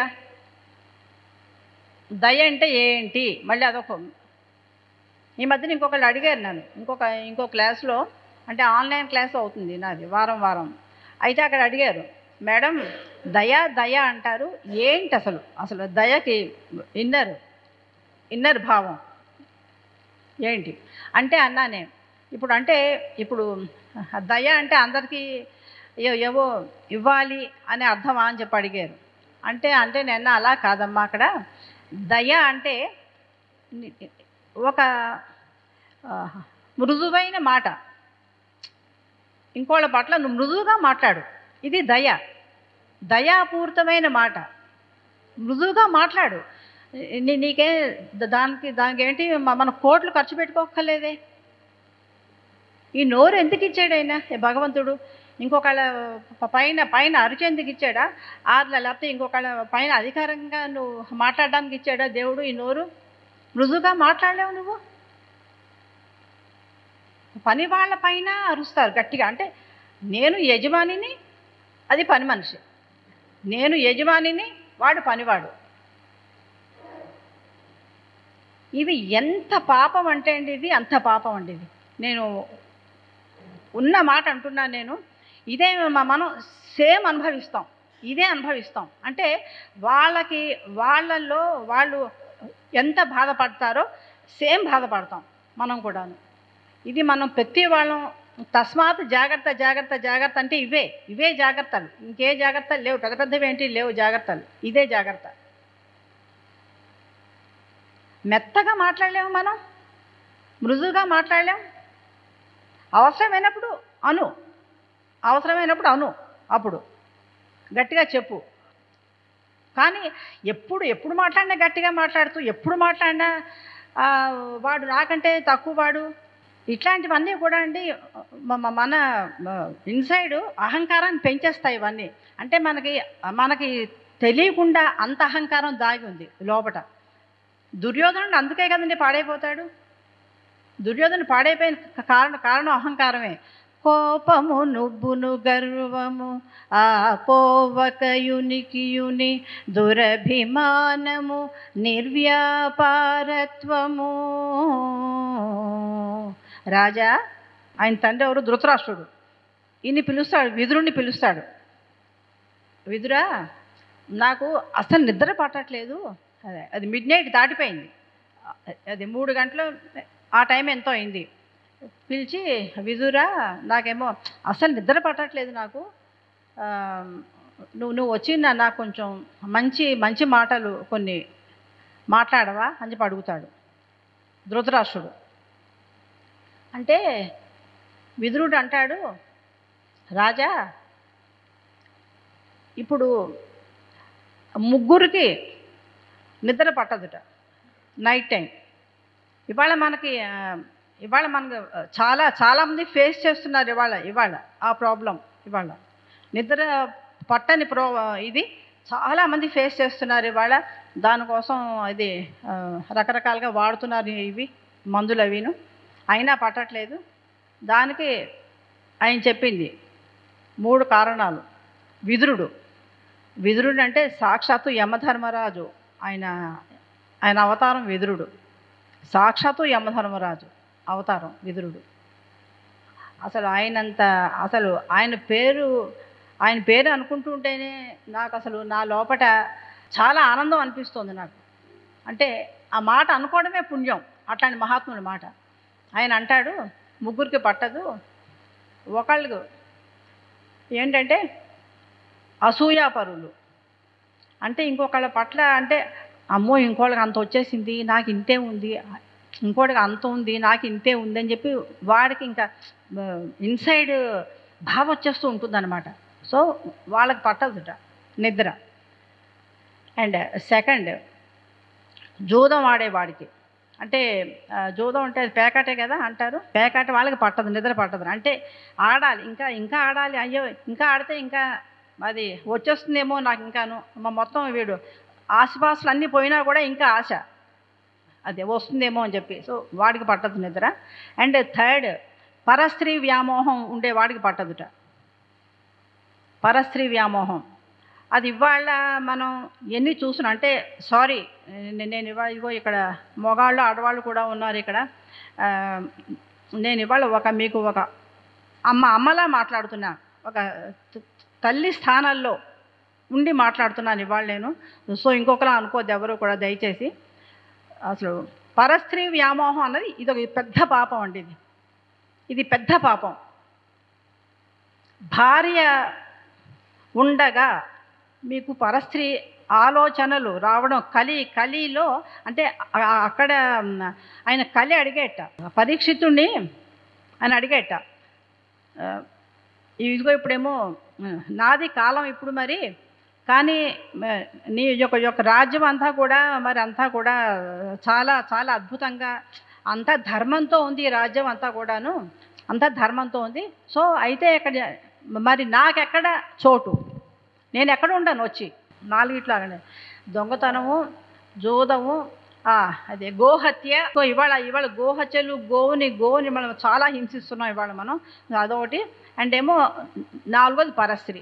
దయ అంటే ఏంటి మళ్ళీ అదొక ఈ మధ్యన ఇంకొకళ్ళు అడిగారు నన్ను ఇంకొక ఇంకో క్లాస్లో అంటే ఆన్లైన్ క్లాస్ అవుతుంది నాది వారం వారం అయితే అక్కడ అడిగారు మేడం దయ దయ అంటారు ఏంటి అసలు అసలు దయకి ఇన్నర్ ఇన్నర్ భావం ఏంటి అంటే అన్నానే ఇప్పుడు అంటే ఇప్పుడు దయ అంటే అందరికీ ఏ- ఏవో ఇవ్వాలి అనే అర్థమా అని చెప్పి అడిగారు అంటే అంటే నేను అలా కాదమ్మా అక్కడ దయ అంటే ని- ఒక ఆ, మృదువైన మాట ఇంకోళ్ళ పట్ల నువ్వు మృదువుగా మాట్లాడు ఇది దయ దయాపూరితమైన మాట మృదువుగా మాట్లాడు నీ నీకే దానికి దానికి ఏంటి మ- మన కోట్లు ఖర్చు పెట్టుకోక్కర్లేదే ఈ నోరు ఎందుకు ఇచ్చాడు ఆయన ఈ భగవంతుడు ఇంకొకళ్ళ ప- పైన పైన అరిచేందుకు ఇచ్చాడా ఆర్ల లేకపోతే ఇంకొకళ్ళ పైన అధికారంగా నువ్వు మాట్లాడడానికి ఇచ్చాడా దేవుడు ఈ నోరు మృదువుగా మాట్లాడలేవు నువ్వు పని వాళ్ళ పైన అరుస్తారు గట్టిగా అంటే నేను యజమానిని అది పని మనిషి నేను యజమానిని వాడు పనివాడు ఇవి ఎంత పాపం అంటే అండి ఇది అంత పాపం అండి ఇది నేను ఉన్న మాట అంటున్నాను నేను ఇదే మ- మనం సేమ్ అనుభవిస్తాం ఇదే అనుభవిస్తాం అంటే వాళ్ళకి వాళ్ళల్లో వాళ్ళు ఎంత బాధపడతారో సేమ్ బాధపడతాం మనం కూడాను ఇది మనం ప్రతి వాళ్ళం తస్మాత్ జాగ్రత్త జాగ్రత్త జాగ్రత్త అంటే ఇవే ఇవే జాగ్రత్తలు ఇంకే జాగ్రత్తలు లేవు పెద్ద పెద్దవి ఏంటి లేవు జాగ్రత్తలు ఇదే జాగ్రత్త మెత్తగా మాట్లాడలేము మనం మృదువుగా మాట్లాడలేం అవసరమైనప్పుడు అను అవసరమైనప్పుడు అను అప్పుడు గట్టిగా చెప్పు కానీ ఎప్పుడు ఎప్పుడు మాట్లాడినా గట్టిగా మాట్లాడుతూ ఎప్పుడు మాట్లాడినా ఆ, వాడు నాకంటే తక్కువ వాడు ఇట్లాంటివన్నీ కూడా అండి మ- మ- మన ఇన్సైడ్ అహంకారాన్ని పెంచేస్తాయి ఇవన్నీ అంటే మనకి మనకి తెలియకుండా అంత అహంకారం దాగి ఉంది లోపట దుర్యోధనుడు అందుకే కదండి పాడైపోతాడు దుర్యోధను పాడైపోయిన కారణం కారణం అహంకారమే కోపము నువ్వును గర్వము ఆ పోవకయునికియుని దురభిమానము నిర్వ్యాపారత్వము రాజా ఆయన తండ్రి ఎవరు ధృతరాష్ట్రుడు ఈయన్ని పిలుస్తాడు విదురుణ్ణి పిలుస్తాడు విదురా నాకు అసలు నిద్ర పట్టట్లేదు అదే అది మిడ్ నైట్ దాటిపోయింది అది మూడు గంటలు ఆ టైం ఎంతో అయింది పిలిచి విదురా నాకేమో అసలు నిద్ర పట్టట్లేదు నాకు ఆ, నువ్వు నువ్వు వచ్చి నా- నాకు కొంచెం మంచి మంచి మాటలు కొన్ని మాట్లాడవా అని చెప్పి అడుగుతాడు ధృతరాష్ట్రుడు అంటే విదురుడు అంటాడు రాజా ఇప్పుడు ముగ్గురికి నిద్ర పట్టదుట నైట్ టైం ఇవాళ మనకి ఆ, ఇవాళ మనకు ఆ, చాలా చాలామంది ఫేస్ చేస్తున్నారు ఇవాళ ఇవాళ ఆ ప్రాబ్లం ఇవాళ నిద్ర పట్టని ప్రో ఇది చాలామంది ఫేస్ చేస్తున్నారు ఇవాళ దానికోసం ఇది ఆ, రకరకాలుగా వాడుతున్నారు ఇవి మందులు అవిను అయినా పట్టట్లేదు దానికి ఆయన చెప్పింది మూడు కారణాలు విదురుడు విదురుడు అంటే సాక్షాత్తు యమధర్మరాజు ఆయన ఆయన అవతారం విదురుడు సాక్షాత్తు యమధర్మరాజు అవతారం విదురుడు అసలు ఆయనంత అసలు ఆయన పేరు ఆయన పేరు అనుకుంటుంటేనే నాకు అసలు నా లోపట చాలా ఆనందం అనిపిస్తుంది నాకు అంటే ఆ మాట అనుకోవడమే పుణ్యం అట్లాంటి మహాత్ముల మాట ఆయన అంటాడు ముగ్గురికి పట్టదు ఒకళ్ళు ఏంటంటే అసూయాపరులు అంటే ఇంకొకళ్ళ పట్ల అంటే అమ్మో ఇంకోళ్ళకి అంత వచ్చేసింది నాకు ఇంతే ఉంది ఇంకోటికి అంత ఉంది నాకు ఇంతే ఉంది అని చెప్పి వాడికి ఇంకా ఇన్సైడ్ బాగా వచ్చేస్తూ ఉంటుందన్నమాట సో వాళ్ళకి పట్టదుట నిద్ర అండ్ సెకండ్ జూదం ఆడేవాడికి అంటే ఆ, జూదం అంటే అది పేకాటే కదా అంటారు పేకాట వాళ్ళకి పట్టదు నిద్ర పట్టదు అంటే ఆడాలి ఇంకా ఇంకా ఆడాలి అయ్యో ఇంకా ఆడితే ఇంకా అది వచ్చేస్తుందేమో నాకు ఇంకాను మా మొత్తం వీడు ఆశపాసలు అన్నీ పోయినా కూడా ఇంకా ఆశ అదే వస్తుందేమో అని చెప్పి సో వాడికి పట్టదు నిద్ర అండ్ థర్డ్ పరస్త్రీ వ్యామోహం ఉండే వాడికి పట్టదుట పరస్త్రీ వ్యామోహం అది ఇవాళ మనం ఎన్ని చూసిన అంటే సారీ నేను ఇవాళ ఇగో ఇక్కడ మగవాళ్ళు ఆడవాళ్ళు కూడా ఉన్నారు ఇక్కడ ఆ, నేను ఇవాళ ఒక మీకు ఒక అమ్మ అమ్మలా మాట్లాడుతున్నా ఒక త- తల్లి స్థానాల్లో ఉండి మాట్లాడుతున్నాను ఇవాళ నేను సో ఇంకొకలా అనుకోద్దు ఎవరు కూడా దయచేసి అసలు పరస్త్రీ వ్యామోహం అన్నది ఇది ఒక పెద్ద పాపం అండి ఇది ఇది పెద్ద పాపం భార్య ఉండగా మీకు పరస్త్రీ ఆలోచనలు రావడం కలి కలిలో అంటే ఆ- అక్కడ మ్, ఆయన కలి అడిగేట పరీక్షితుణ్ణి ఆయన అడిగేట ఆ, ఇదిగో ఇప్పుడేమో మ్, నాది కాలం ఇప్పుడు మరి కానీ మ, నీ యొక్క యొక్క రాజ్యం అంతా కూడా మరి అంతా కూడా చాలా చాలా అద్భుతంగా అంతా ధర్మంతో ఉంది ఈ రాజ్యం అంతా కూడాను అంతా ధర్మంతో ఉంది సో అయితే ఇక్కడ మరి నాకెక్కడ చోటు నేను ఎక్కడ ఉండను వచ్చి నాలుగిట్లాగానే దొంగతనము జూదము ఆ, అదే గోహత్య సో ఇవాళ ఇవాళ గోహత్యలు గోవుని గోవుని మనం చాలా హింసిస్తున్నాం ఇవాళ మనం అదొకటి అండ్ ఏమో నాలుగోది పరస్త్రీ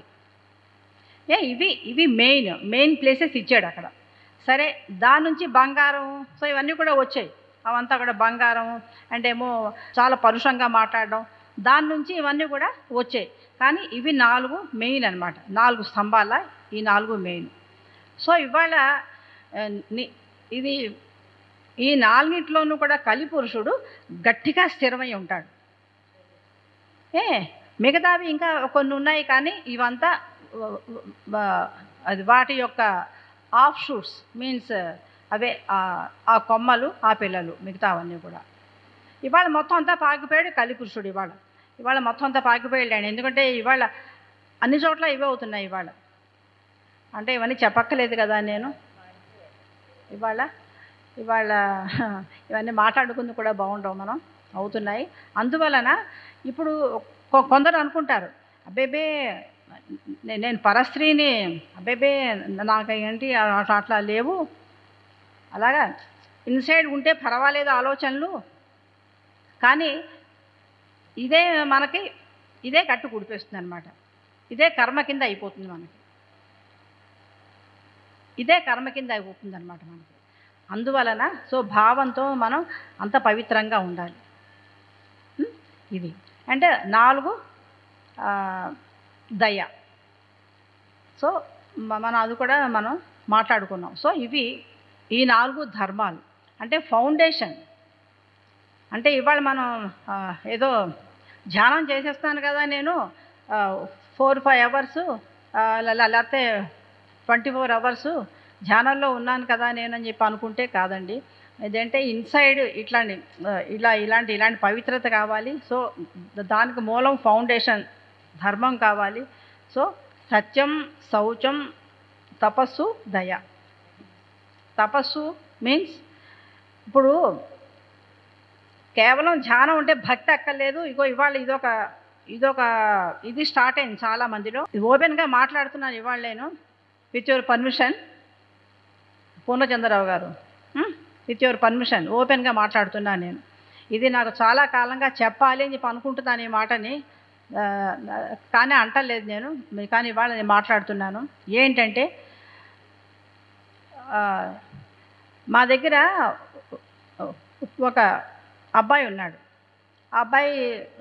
ఏ ఇవి ఇవి మెయిన్ మెయిన్ ప్లేసెస్ ఇచ్చాడు అక్కడ సరే దాని నుంచి బంగారం సో ఇవన్నీ కూడా వచ్చాయి అవంతా కూడా బంగారం అండ్ ఏమో చాలా పరుషంగా మాట్లాడడం దాని నుంచి ఇవన్నీ కూడా వచ్చాయి కానీ ఇవి నాలుగు మెయిన్ అన్నమాట నాలుగు స్తంభాల ఈ నాలుగు మెయిన్ సో ఇవాళ ఆ, ని- ఇది ఈ నాలుగిట్లోనూ కూడా కలిపురుషుడు గట్టిగా స్థిరమై ఉంటాడు ఏ మిగతావి ఇంకా కొన్ని ఉన్నాయి కానీ ఇవంతా వ- వ- అది వాటి యొక్క ఆఫ్ షూట్స్ మీన్స్ అవే ఆ- ఆ కొమ్మలు ఆ పిల్లలు మిగతావన్నీ కూడా ఇవాళ మొత్తం అంతా పాకిపోయాడు కలిపురుషుడు ఇవాళ ఇవాళ మొత్తం అంతా పాకిపోయాడు ఆయన ఎందుకంటే ఇవాళ అన్ని చోట్ల ఇవే అవుతున్నాయి ఇవాళ అంటే ఇవన్నీ చెప్పక్కలేదు కదా నేను ఇవాళ ఇవాళ ఇవన్నీ మాట్లాడుకుంది కూడా బాగుండవు మనం అవుతున్నాయి అందువలన ఇప్పుడు కొ- కొందరు అనుకుంటారు అబ్బేబే నే- నేను పరస్త్రీని అబ్బేబే నాకు ఏంటి అట్లా అట్లా లేవు అలాగా ఇన్సైడ్ ఉంటే పర్వాలేదు ఆలోచనలు కానీ ఇదే మనకి ఇదే కట్టు కుడిపేస్తుంది అనమాట ఇదే కర్మ కింద అయిపోతుంది మనకి ఇదే కర్మ కింద అయిపోతుంది అనమాట మనకి అందువలన సో భావంతో మనం అంత పవిత్రంగా ఉండాలి ఉం? ఇది అంటే నాలుగు ఆ, దయ సో మ- మనం అది కూడా మనం మాట్లాడుకున్నాం సో ఇవి ఈ నాలుగు ధర్మాలు అంటే ఫౌండేషన్ అంటే ఇవాళ మనం ఆ, ఏదో ధ్యానం చేసేస్తాను కదా నేను ఫోర్ ఫైవ్ అవర్స్ లేకపోతే ట్వంటీ ఫోర్ అవర్స్ ధ్యానంలో ఉన్నాను కదా నేను అని చెప్పి అనుకుంటే కాదండి ఇదంటే ఇన్సైడ్ ఇట్లాంటి ఆ, ఇలా ఇలాంటి ఇలాంటి పవిత్రత కావాలి సో దానికి మూలం ఫౌండేషన్ ధర్మం కావాలి సో సత్యం శౌచం తపస్సు దయ తపస్సు మీన్స్ ఇప్పుడు కేవలం ధ్యానం ఉంటే భక్తి అక్కర్లేదు ఇగో ఇవాళ ఇదొక ఇదొక ఇది స్టార్ట్ అయింది చాలా మందిలో ఇది ఓపెన్గా మాట్లాడుతున్నాను ఇవాళ నేను విత్ యువర్ పర్మిషన్ పూర్ణచంద్రరావు గారు విత్ యువర్ పర్మిషన్ ఓపెన్గా మాట్లాడుతున్నాను నేను ఇది నాకు చాలా కాలంగా చెప్పాలి అని చెప్పి అనుకుంటున్నాను ఈ మాటని ఆ, కానీ అంటలేదు నేను కానీ ఇవాళ నేను మాట్లాడుతున్నాను ఏంటంటే ఆ, మా దగ్గర ఒక అబ్బాయి ఉన్నాడు ఆ అబ్బాయి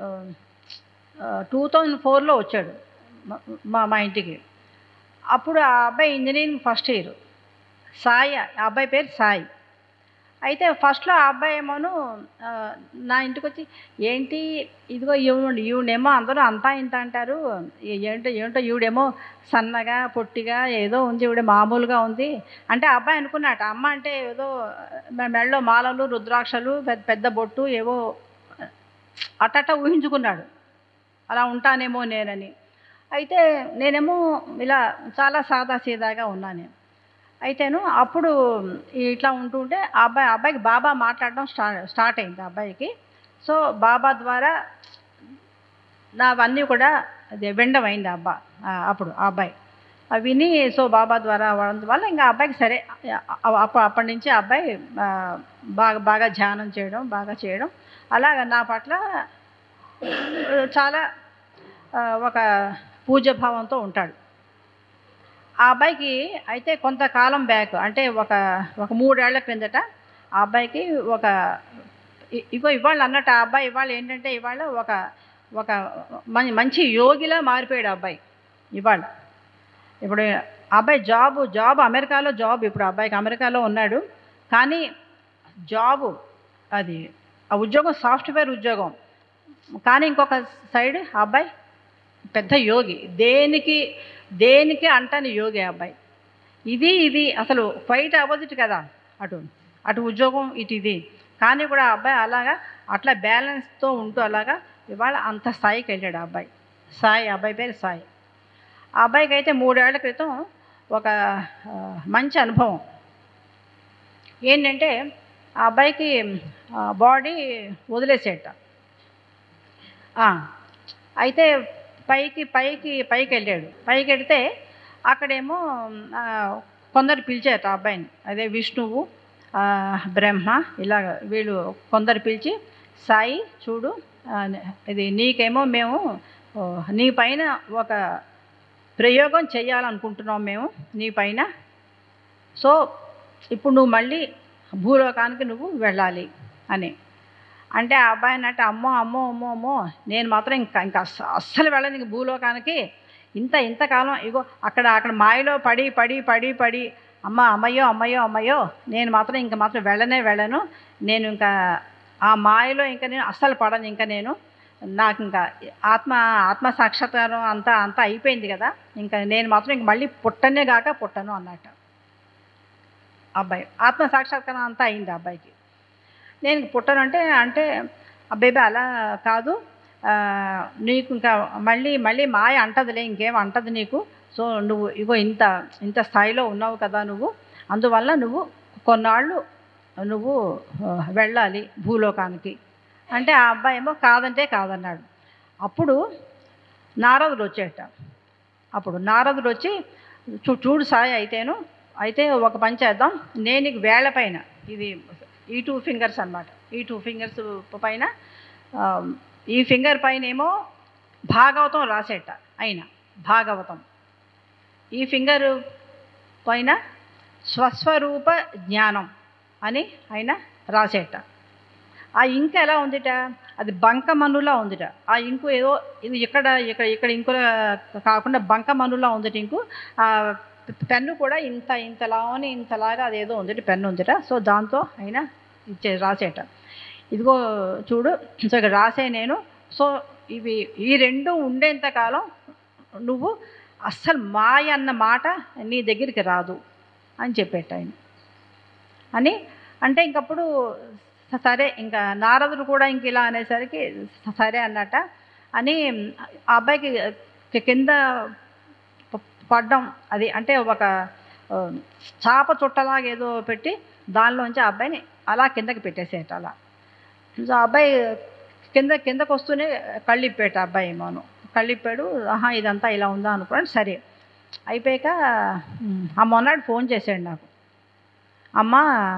టూ థౌజండ్ ఫోర్లో వచ్చాడు మా- మా మా ఇంటికి అప్పుడు ఆ అబ్బాయి ఇంజనీరింగ్ ఫస్ట్ ఇయర్ సాయి ఆ అబ్బాయి పేరు సాయి అయితే ఫస్ట్లో ఆ అబ్బాయి ఏమోను ఆ, నా ఇంటికి వచ్చి ఏంటి ఇదిగో ఈవిడ ఈవిడేమో అందరూ అంతా ఇంత అంటారు ఏ- ఏంటో ఏంటో ఈవిడేమో సన్నగా పొట్టిగా ఏదో ఉంది ఈవిడ మామూలుగా ఉంది అంటే ఆ అబ్బాయి అనుకున్నట్ట అమ్మ అంటే ఏదో మె- మెడలో మాలలు రుద్రాక్షలు పెద్ద పెద్ద బొట్టు ఏవో అట్టట్ట ఊహించుకున్నాడు అలా ఉంటానేమో నేనని అయితే నేనేమో ఇలా చాలా సాదా సీదాగా ఉన్నాను అయితేను అప్పుడు ఇట్లా ఉంటుంటే ఆ అబ్బాయి ఆ అబ్బాయికి బాబా మాట్లాడడం స్టార్ట్ స్టార్ట్ అయింది ఆ అబ్బాయికి సో బాబా ద్వారా నావన్నీ కూడా అది వినడం అయింది ఆ అబ్బా ఆ అప్పుడు ఆ అబ్బాయి అవి విని సో బాబా ద్వారా అవడం వల్ల ఇంకా ఆ అబ్బాయికి సరే అప్పుడు అప్పటి నుంచి ఆ అబ్బాయి ఆ, బాగా బాగా ధ్యానం చేయడం బాగా చేయడం అలాగ నా పట్ల ఆ, చాలా ఆ, ఒక పూజ్యభావంతో ఉంటాడు ఆ అబ్బాయికి అయితే కొంతకాలం బ్యాక్ అంటే ఒక ఒక మూడేళ్ల క్రిందట ఆ అబ్బాయికి ఒక ఇ- ఇగో ఇవాళ అన్నట్టు ఆ అబ్బాయి ఇవాళ ఏంటంటే ఇవాళ ఒక ఒక మం- మంచి యోగిలా మారిపోయాడు ఆ అబ్బాయి ఇవాళ ఇప్పుడు ఆ అబ్బాయి జాబ్ జాబ్ అమెరికాలో జాబ్ ఇప్పుడు ఆ అబ్బాయికి అమెరికాలో ఉన్నాడు కానీ జాబు అది ఆ ఉద్యోగం సాఫ్ట్వేర్ ఉద్యోగం కానీ ఇంకొక సైడ్ ఆ అబ్బాయి పెద్ద యోగి దేనికి దేనికి అంటని యోగి ఆ అబ్బాయి ఇది ఇది అసలు ఫైట్ అవ్వదుట కదా అటు అటు ఉద్యోగం ఇటు ఇది కానీ కూడా ఆ అబ్బాయి అలాగా అట్లా బ్యాలెన్స్తో ఉంటూ అలాగా ఇవాళ అంత స్థాయికి వెళ్ళాడు ఆ అబ్బాయి సాయి ఆ అబ్బాయి పేరు సాయి ఆ అబ్బాయికి అయితే మూడేళ్ల క్రితం ఒక ఆ, మంచి అనుభవం ఏంటంటే ఆ అబ్బాయికి బాడీ వదిలేసేట ఆ, అయితే పైకి పైకి పైకి వెళ్ళాడు పైకి వెళ్తే అక్కడేమో ఆ, కొందరు పిలిచారు ఆ అబ్బాయిని అదే విష్ణువు ఆ, బ్రహ్మ ఇలాగ వీళ్ళు కొందరు పిలిచి సాయి చూడు ఆ, ఇది నీకేమో మేము ఓ, నీ పైన ఒక ప్రయోగం చేయాలనుకుంటున్నాం మేము నీ పైన సో ఇప్పుడు నువ్వు మళ్ళీ భూలోకానికి నువ్వు వెళ్ళాలి అని అంటే ఆ అబ్బాయి అన్నట్టు అమ్మో అమ్మో అమ్మో అమ్మో నేను మాత్రం ఇంకా ఇంకా అస్స- అస్సలు వెళ్ళను ఇంక భూలోకానికి ఇంత ఇంతకాలం ఇగో అక్కడ అక్కడ మాయలో పడి పడి పడి పడి అమ్మ అమ్మయ్యో అమ్మయ్యో అమ్మయ్యో నేను మాత్రం ఇంక మాత్రం వెళ్ళనే వెళ్ళను నేను ఇంకా ఆ మాయలో ఇంకా నేను అస్సలు పడను ఇంకా నేను నాకు ఇంకా ఆత్మ ఆత్మ సాక్షాత్కారం అంతా అంతా అయిపోయింది కదా ఇంకా నేను మాత్రం ఇంక మళ్ళీ పుట్టనే గాక పుట్టను అన్నట్టు అబ్బాయి ఆత్మ సాక్షాత్కారం అంతా అయింది ఆ అబ్బాయికి నేను ఇంక పుట్టను అంటే అంటే అబ్బాయి అలా కాదు ఆ, నీకు ఇంకా మళ్ళీ మళ్ళీ మాయ అంటదిలే ఇంకేం అంటది నీకు సో నువ్వు ఇగో ఇంత ఇంత స్థాయిలో ఉన్నావు కదా నువ్వు అందువల్ల నువ్వు కొన్నాళ్ళు నువ్వు ఆ, వెళ్ళాలి భూలోకానికి అంటే ఆ అబ్బాయి ఏమో కాదంటే కాదన్నాడు అప్పుడు నారదుడు వచ్చేట అప్పుడు నారదుడు వచ్చి చూ చూడు సాయి అయితేను అయితే ఒక పని చేద్దాం నేను నీకు వేళ్ళ పైన ఇది ఈ టూ ఫింగర్స్ అన్నమాట ఈ టూ ఫింగర్స్ పైన ఆ, ఈ ఫింగర్ పైన ఏమో భాగవతం రాసేట అయిన భాగవతం ఈ ఫింగర్ పైన స్వస్వరూప జ్ఞానం అని ఆయన రాసేట ఆ ఇంకు ఎలా ఉందిట అది బంకమన్నులా ఉందిట ఆ ఇంకు ఏదో ఇది ఇక్కడ ఇక్కడ ఇక్కడ ఇంకుల కాకుండా బంకమన్నులా ఉందిట ఇంకు ఆ పెన్ను కూడా ఇంత ఇంతలాని ఇంతలాగా అదేదో ఉందిట పెన్ను ఉందిట సో దాంతో ఆయన ఇచ్చే రాసేట ఇదిగో చూడు సో ఇక్కడ రాసే నేను సో ఇవి ఈ రెండు ఉండేంత కాలం నువ్వు అస్సలు మాయ అన్న మాట నీ దగ్గరికి రాదు అని చెప్పేట ఆయన అని అంటే ఇంకప్పుడు సరే ఇంకా నారదుడు కూడా ఇంక ఇలా అనేసరికి సరే అన్నట అని ఆ అబ్బాయికి కి- కింద ప- పడ్డం అది అంటే ఒక ఆ, చాప చుట్టలాగా ఏదో పెట్టి దానిలోంచి ఆ అబ్బాయిని అలా కిందకి పెట్టేసేట అలా సో ఆ అబ్బాయి కింద కిందకు వస్తూనే కళ్ళిప్పేట ఆ అబ్బాయి ఏమోను కళ్ళిప్పాడు ఆహా ఇదంతా ఇలా ఉందా అనుకున్నాను సరే అయిపోయాక ఉమ్, ఆ మొన్నాడు ఫోన్ చేశాడు నాకు అమ్మ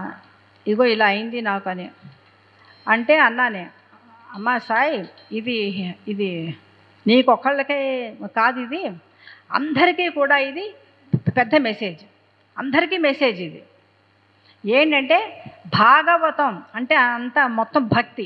ఇగో ఇలా అయింది నాకు అని అంటే అన్నానే అమ్మ సాయి ఇది ఇది నీకొక్కళ్ళకే కాదు ఇది అందరికీ కూడా ఇది పెద్ద మెసేజ్ అందరికీ మెసేజ్ ఇది ఏంటంటే భాగవతం అంటే అంత మొత్తం భక్తి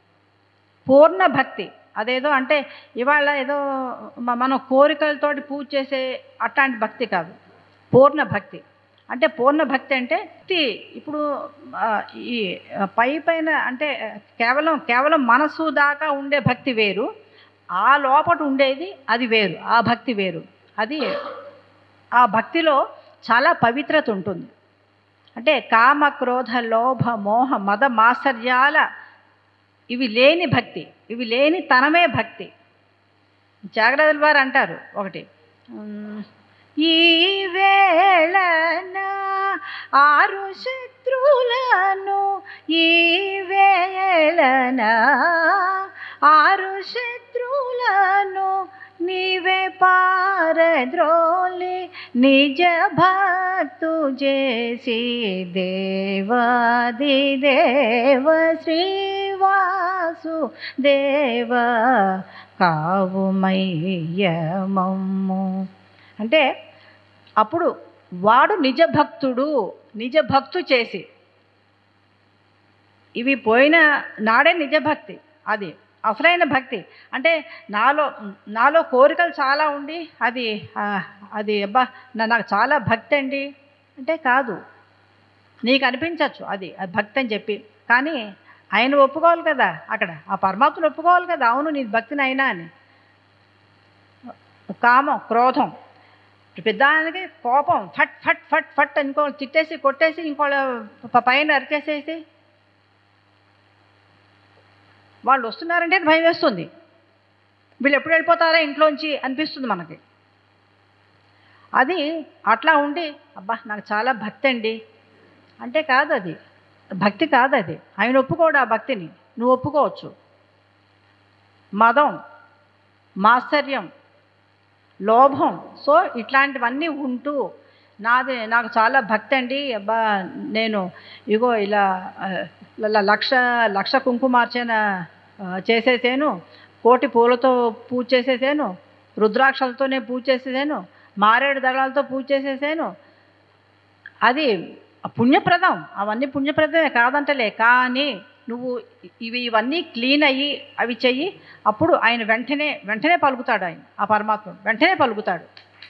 పూర్ణ భక్తి అదేదో అంటే ఇవాళ ఏదో మ- మనం కోరికలతోటి పూజ చేసే అట్లాంటి భక్తి కాదు పూర్ణ భక్తి అంటే పూర్ణ భక్తి అంటే భక్తి ఇప్పుడు ఆ, ఈ పై పైన అంటే కేవలం కేవలం మనసు దాకా ఉండే భక్తి వేరు ఆ లోపట ఉండేది అది వేరు ఆ భక్తి వేరు అది ఆ భక్తిలో చాలా పవిత్రత ఉంటుంది అంటే కామ క్రోధ లోభ మోహ మద మాత్సర్యాల ఇవి లేని భక్తి ఇవి లేని తనమే భక్తి జాగ్రత్తల వారు అంటారు ఒకటి ఉమ్, ఈ వేళన ఆరు శత్రులను ఈ వేళన ఆరు శత్రులను నీవే పారద్రోలి నిజ భక్తు చేసి దేవాది దేవ శ్రీవాసు దేవ కావుమయ్యమమ్ము అంటే అప్పుడు వాడు నిజ భక్తుడు నిజ భక్తు చేసి ఇవి పోయిన నాడే నిజ భక్తి అది అసలైన భక్తి అంటే నాలో నాలో కోరికలు చాలా ఉండి అది ఆ, అది అబ్బా నా- నాకు చాలా భక్తి అండి అంటే కాదు నీకు అనిపించవచ్చు అది అది భక్తి అని చెప్పి కానీ ఆయన ఒప్పుకోవాలి కదా అక్కడ ఆ పరమాత్మను ఒప్పుకోవాలి కదా అవును నీ భక్తిని అయినా అని కామం క్రోధం పెద్దానికి కోపం ఫట్ ఫట్ ఫట్ ఫట్ ఇంకో తిట్టేసి కొట్టేసి ఇంకోళ్ళ ప- పైన అరిచేసేసి వాళ్ళు వస్తున్నారంటే భయం వేస్తుంది వీళ్ళు ఎప్పుడు వెళ్ళిపోతారా ఇంట్లోంచి అనిపిస్తుంది మనకి అది అట్లా ఉండి అబ్బా నాకు చాలా భక్తి అండి అంటే కాదు అది భక్తి కాదు అది ఆయన ఒప్పుకోడు ఆ భక్తిని నువ్వు ఒప్పుకోవచ్చు మదం మాత్సర్యం లోభం సో ఇట్లాంటివన్నీ ఉంటూ నాది నాకు చాలా భక్తి అండి అబ్బా నేను ఇగో ఇలా ఆ, ల- లక్ష లక్ష కుంకుమార్చన ఆ, చేసేసాను కోటి పూలతో పూజ చేసేసాను రుద్రాక్షలతోనే పూజ చేసేసాను మారేడు దళాలతో పూజ చేసేసాను అది పుణ్యప్రదం అవన్నీ పుణ్యప్రదమే కాదంటలే కానీ నువ్వు ఇవి ఇవన్నీ క్లీన్ అయ్యి అవి చెయ్యి అప్పుడు ఆయన వెంటనే వెంటనే పలుకుతాడు ఆయన ఆ పరమాత్మ వెంటనే పలుకుతాడు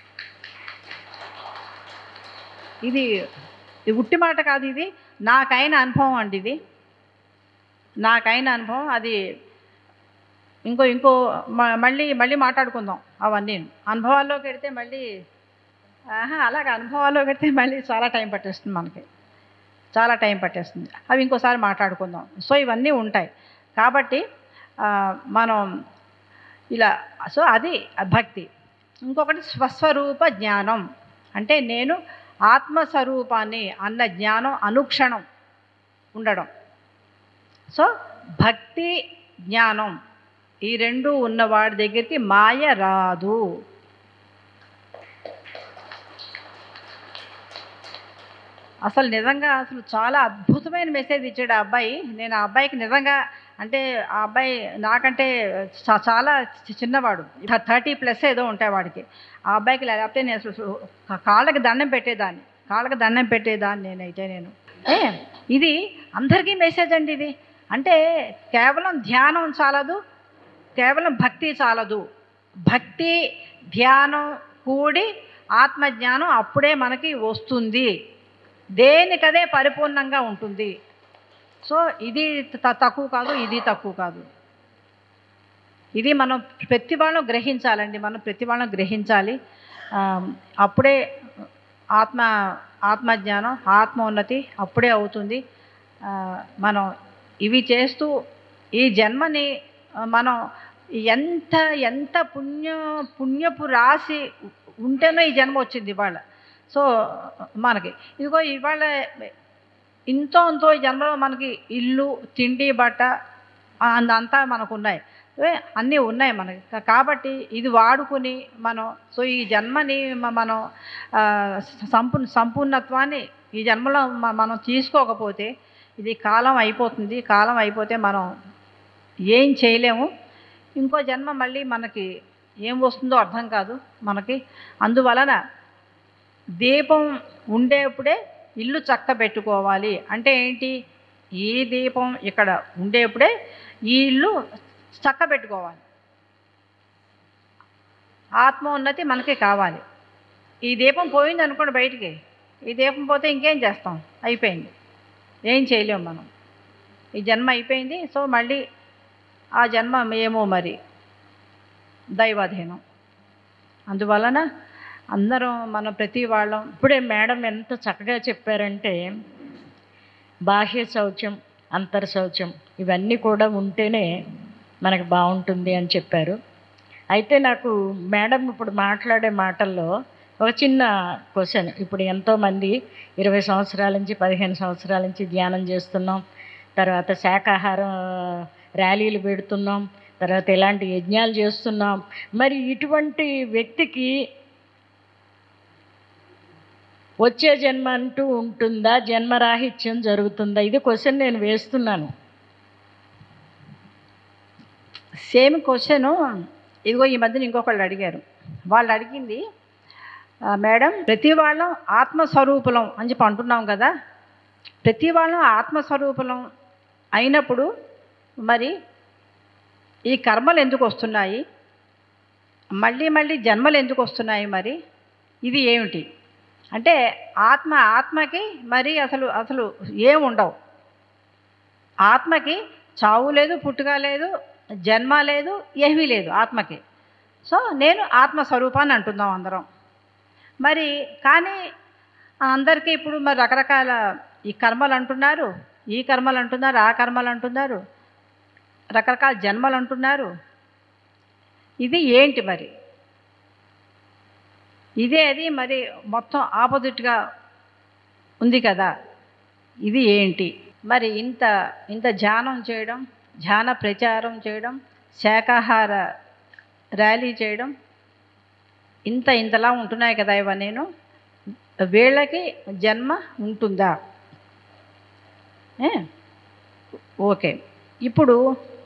ఇది ఇది ఉట్టి మాట కాదు ఇది నాకైన అనుభవం అండి ఇది నాకైన అనుభవం అది ఇంకో ఇంకో మ- మళ్ళీ మళ్ళీ మాట్లాడుకుందాం అవన్నీ అనుభవాల్లోకి వెడితే మళ్ళీ ఆహా అలాగే అనుభవాల్లోకి వెడితే మళ్ళీ చాలా టైం పట్టేస్తుంది మనకి చాలా టైం పట్టేస్తుంది అవి ఇంకోసారి మాట్లాడుకుందాం సో ఇవన్నీ ఉంటాయి కాబట్టి ఆ, మనం ఇలా సో అది భక్తి ఇంకొకటి స్వస్వరూప జ్ఞానం అంటే నేను ఆత్మస్వరూపాన్ని అన్న జ్ఞానం అనుక్షణం ఉండడం సో భక్తి జ్ఞానం ఈ రెండు ఉన్నవాడి దగ్గరికి మాయ రాదు అసలు నిజంగా అసలు చాలా అద్భుతమైన మెసేజ్ ఇచ్చాడు ఆ అబ్బాయి నేను ఆ అబ్బాయికి నిజంగా అంటే ఆ అబ్బాయి నాకంటే చా- చాలా చి- చిన్నవాడు థర్టీ ప్లస్ ఏదో ఉంటాయి వాడికి ఆ అబ్బాయికి లేకపోతే నేను అసలు సు- కాళ్ళకి దండం పెట్టేదాన్ని కాళ్ళకి దండం పెట్టేదాన్ని నేనైతే నేను ఏ ఇది అందరికీ మెసేజ్ అండి ఇది అంటే కేవలం ధ్యానం చాలదు కేవలం భక్తి చాలదు భక్తి ధ్యానం కూడి ఆత్మజ్ఞానం అప్పుడే మనకి వస్తుంది దేనికదే పరిపూర్ణంగా ఉంటుంది సో ఇది త- తక్కువ కాదు ఇది తక్కువ కాదు ఇది మనం ప్రతి వాళ్ళం గ్రహించాలండి మనం ప్రతి వాళ్ళం గ్రహించాలి ఆ, అప్పుడే ఆత్మ ఆత్మజ్ఞానం ఆత్మోన్నతి అప్పుడే అవుతుంది ఆ, మనం ఇవి చేస్తూ ఈ జన్మని ఆ, మనం ఎంత ఎంత పుణ్య పుణ్యపు రాసి ఉంటేనో ఈ జన్మ వచ్చింది ఇవాళ సో మనకి ఇదిగో ఇవాళ ఇంతో అంతో ఈ జన్మలో మనకి ఇల్లు తిండి బట్ట ఆ, అంతా మనకు ఉన్నాయి ఏ, అన్నీ ఉన్నాయి మనకి కా- కాబట్టి ఇది వాడుకుని మనం సో ఈ జన్మని మ- మనం ఆ, సంపూ సంపూర్ణత్వాన్ని ఈ జన్మలో మ- మనం తీసుకోకపోతే ఇది కాలం అయిపోతుంది కాలం అయిపోతే మనం ఏం చేయలేము ఇంకో జన్మ మళ్ళీ మనకి ఏం వస్తుందో అర్థం కాదు మనకి అందువలన దీపం ఉండేప్పుడే ఇల్లు చక్క పెట్టుకోవాలి అంటే ఏంటి ఈ దీపం ఇక్కడ ఉండేప్పుడే ఈ ఇల్లు చక్క పెట్టుకోవాలి ఆత్మ ఉన్నతి మనకి కావాలి ఈ దీపం పోయింది అనుకోండి బయటికి ఈ దీపం పోతే ఇంకేం చేస్తాం అయిపోయింది ఏం చేయలేము మనం ఈ జన్మ అయిపోయింది సో మళ్ళీ ఆ జన్మ ఏమో మరి దైవాధీనం అందువలన అందరం మన ప్రతి వాళ్ళం
ఇప్పుడే మేడం ఎంత చక్కగా చెప్పారంటే బాహ్య శౌచం అంతర్ శౌచం ఇవన్నీ కూడా ఉంటేనే మనకు బాగుంటుంది అని చెప్పారు అయితే నాకు మేడం ఇప్పుడు మాట్లాడే మాటల్లో ఒక చిన్న క్వశ్చన్ ఇప్పుడు ఎంతోమంది ఇరవై సంవత్సరాల నుంచి పదిహేను సంవత్సరాల నుంచి ధ్యానం చేస్తున్నాం తర్వాత శాకాహారం ర్యాలీలు పెడుతున్నాం తర్వాత ఇలాంటి యజ్ఞాలు చేస్తున్నాం మరి ఇటువంటి వ్యక్తికి వచ్చే జన్మ అంటూ ఉంటుందా జన్మరాహిత్యం జరుగుతుందా ఇది క్వశ్చన్ నేను వేస్తున్నాను
సేమ్ క్వశ్చన్ ఇదిగో ఈ మధ్యన ఇంకొకళ్ళు అడిగారు వాళ్ళు అడిగింది "ఆ, మేడం ప్రతి వాళ్ళం ఆత్మస్వరూపులం అని చెప్పి అంటున్నాం కదా ప్రతి వాళ్ళం ఆత్మస్వరూపులం అయినప్పుడు మరి ఈ కర్మలు ఎందుకు వస్తున్నాయి మళ్ళీ మళ్ళీ జన్మలు ఎందుకు వస్తున్నాయి మరి ఇది ఏమిటి అంటే ఆత్మ ఆత్మకి మరి అసలు అసలు ఏం ఉండవు ఆత్మకి చావు లేదు పుట్టుక లేదు జన్మ లేదు ఏమీ లేదు ఆత్మకి సో నేను ఆత్మస్వరూపాన్ని అంటున్నాం అందరం మరి కానీ అందరికీ ఇప్పుడు మరి రకరకాల ఈ కర్మలు అంటున్నారు ఈ కర్మలు అంటున్నారు ఆ కర్మలు అంటున్నారు రకరకాల జన్మలు అంటున్నారు ఇది ఏంటి మరి ఇదే అది మరి మొత్తం ఆపోజిట్గా ఉంది కదా ఇది ఏంటి మరి ఇంత ఇంత ధ్యానం చేయడం ధ్యాన ప్రచారం చేయడం శాకాహార ర్యాలీ చేయడం ఇంత ఇంతలా ఉంటున్నాయి కదా ఇవన్నీను వీళ్ళకి జన్మ ఉంటుందా ఏ? ఓకే ఇప్పుడు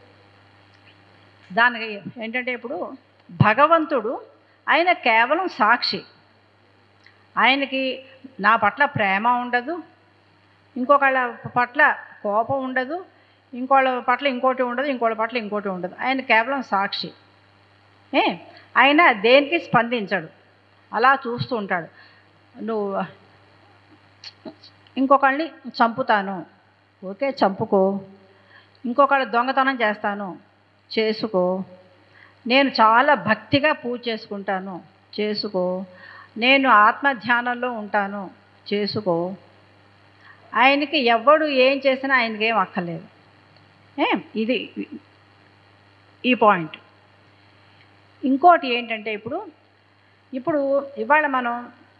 దానికి ఏంటంటే ఇప్పుడు భగవంతుడు ఆయన కేవలం సాక్షి ఆయనకి నా పట్ల ప్రేమ ఉండదు ఇంకొకళ్ళ పట్ల కోపం ఉండదు ఇంకోళ్ళ పట్ల ఇంకోటి ఉండదు ఇంకోళ్ళ పట్ల ఇంకోటి ఉండదు ఆయన కేవలం సాక్షి ఏ ఆయన దేనికి స్పందించడు అలా చూస్తూ ఉంటాడు నువ్వు ఇంకొకళ్ళని చంపుతాను ఓకే చంపుకో ఇంకొకళ్ళ దొంగతనం చేస్తాను చేసుకో నేను చాలా భక్తిగా పూజ చేసుకుంటాను చేసుకో నేను ఆత్మధ్యానంలో ఉంటాను చేసుకో ఆయనకి ఎవడు ఏం చేసినా ఆయనకి ఏం అక్కర్లేదు ఏ ఇది ఈ పాయింట్ ఇంకోటి ఏంటంటే ఇప్పుడు ఇప్పుడు ఇవాళ మనం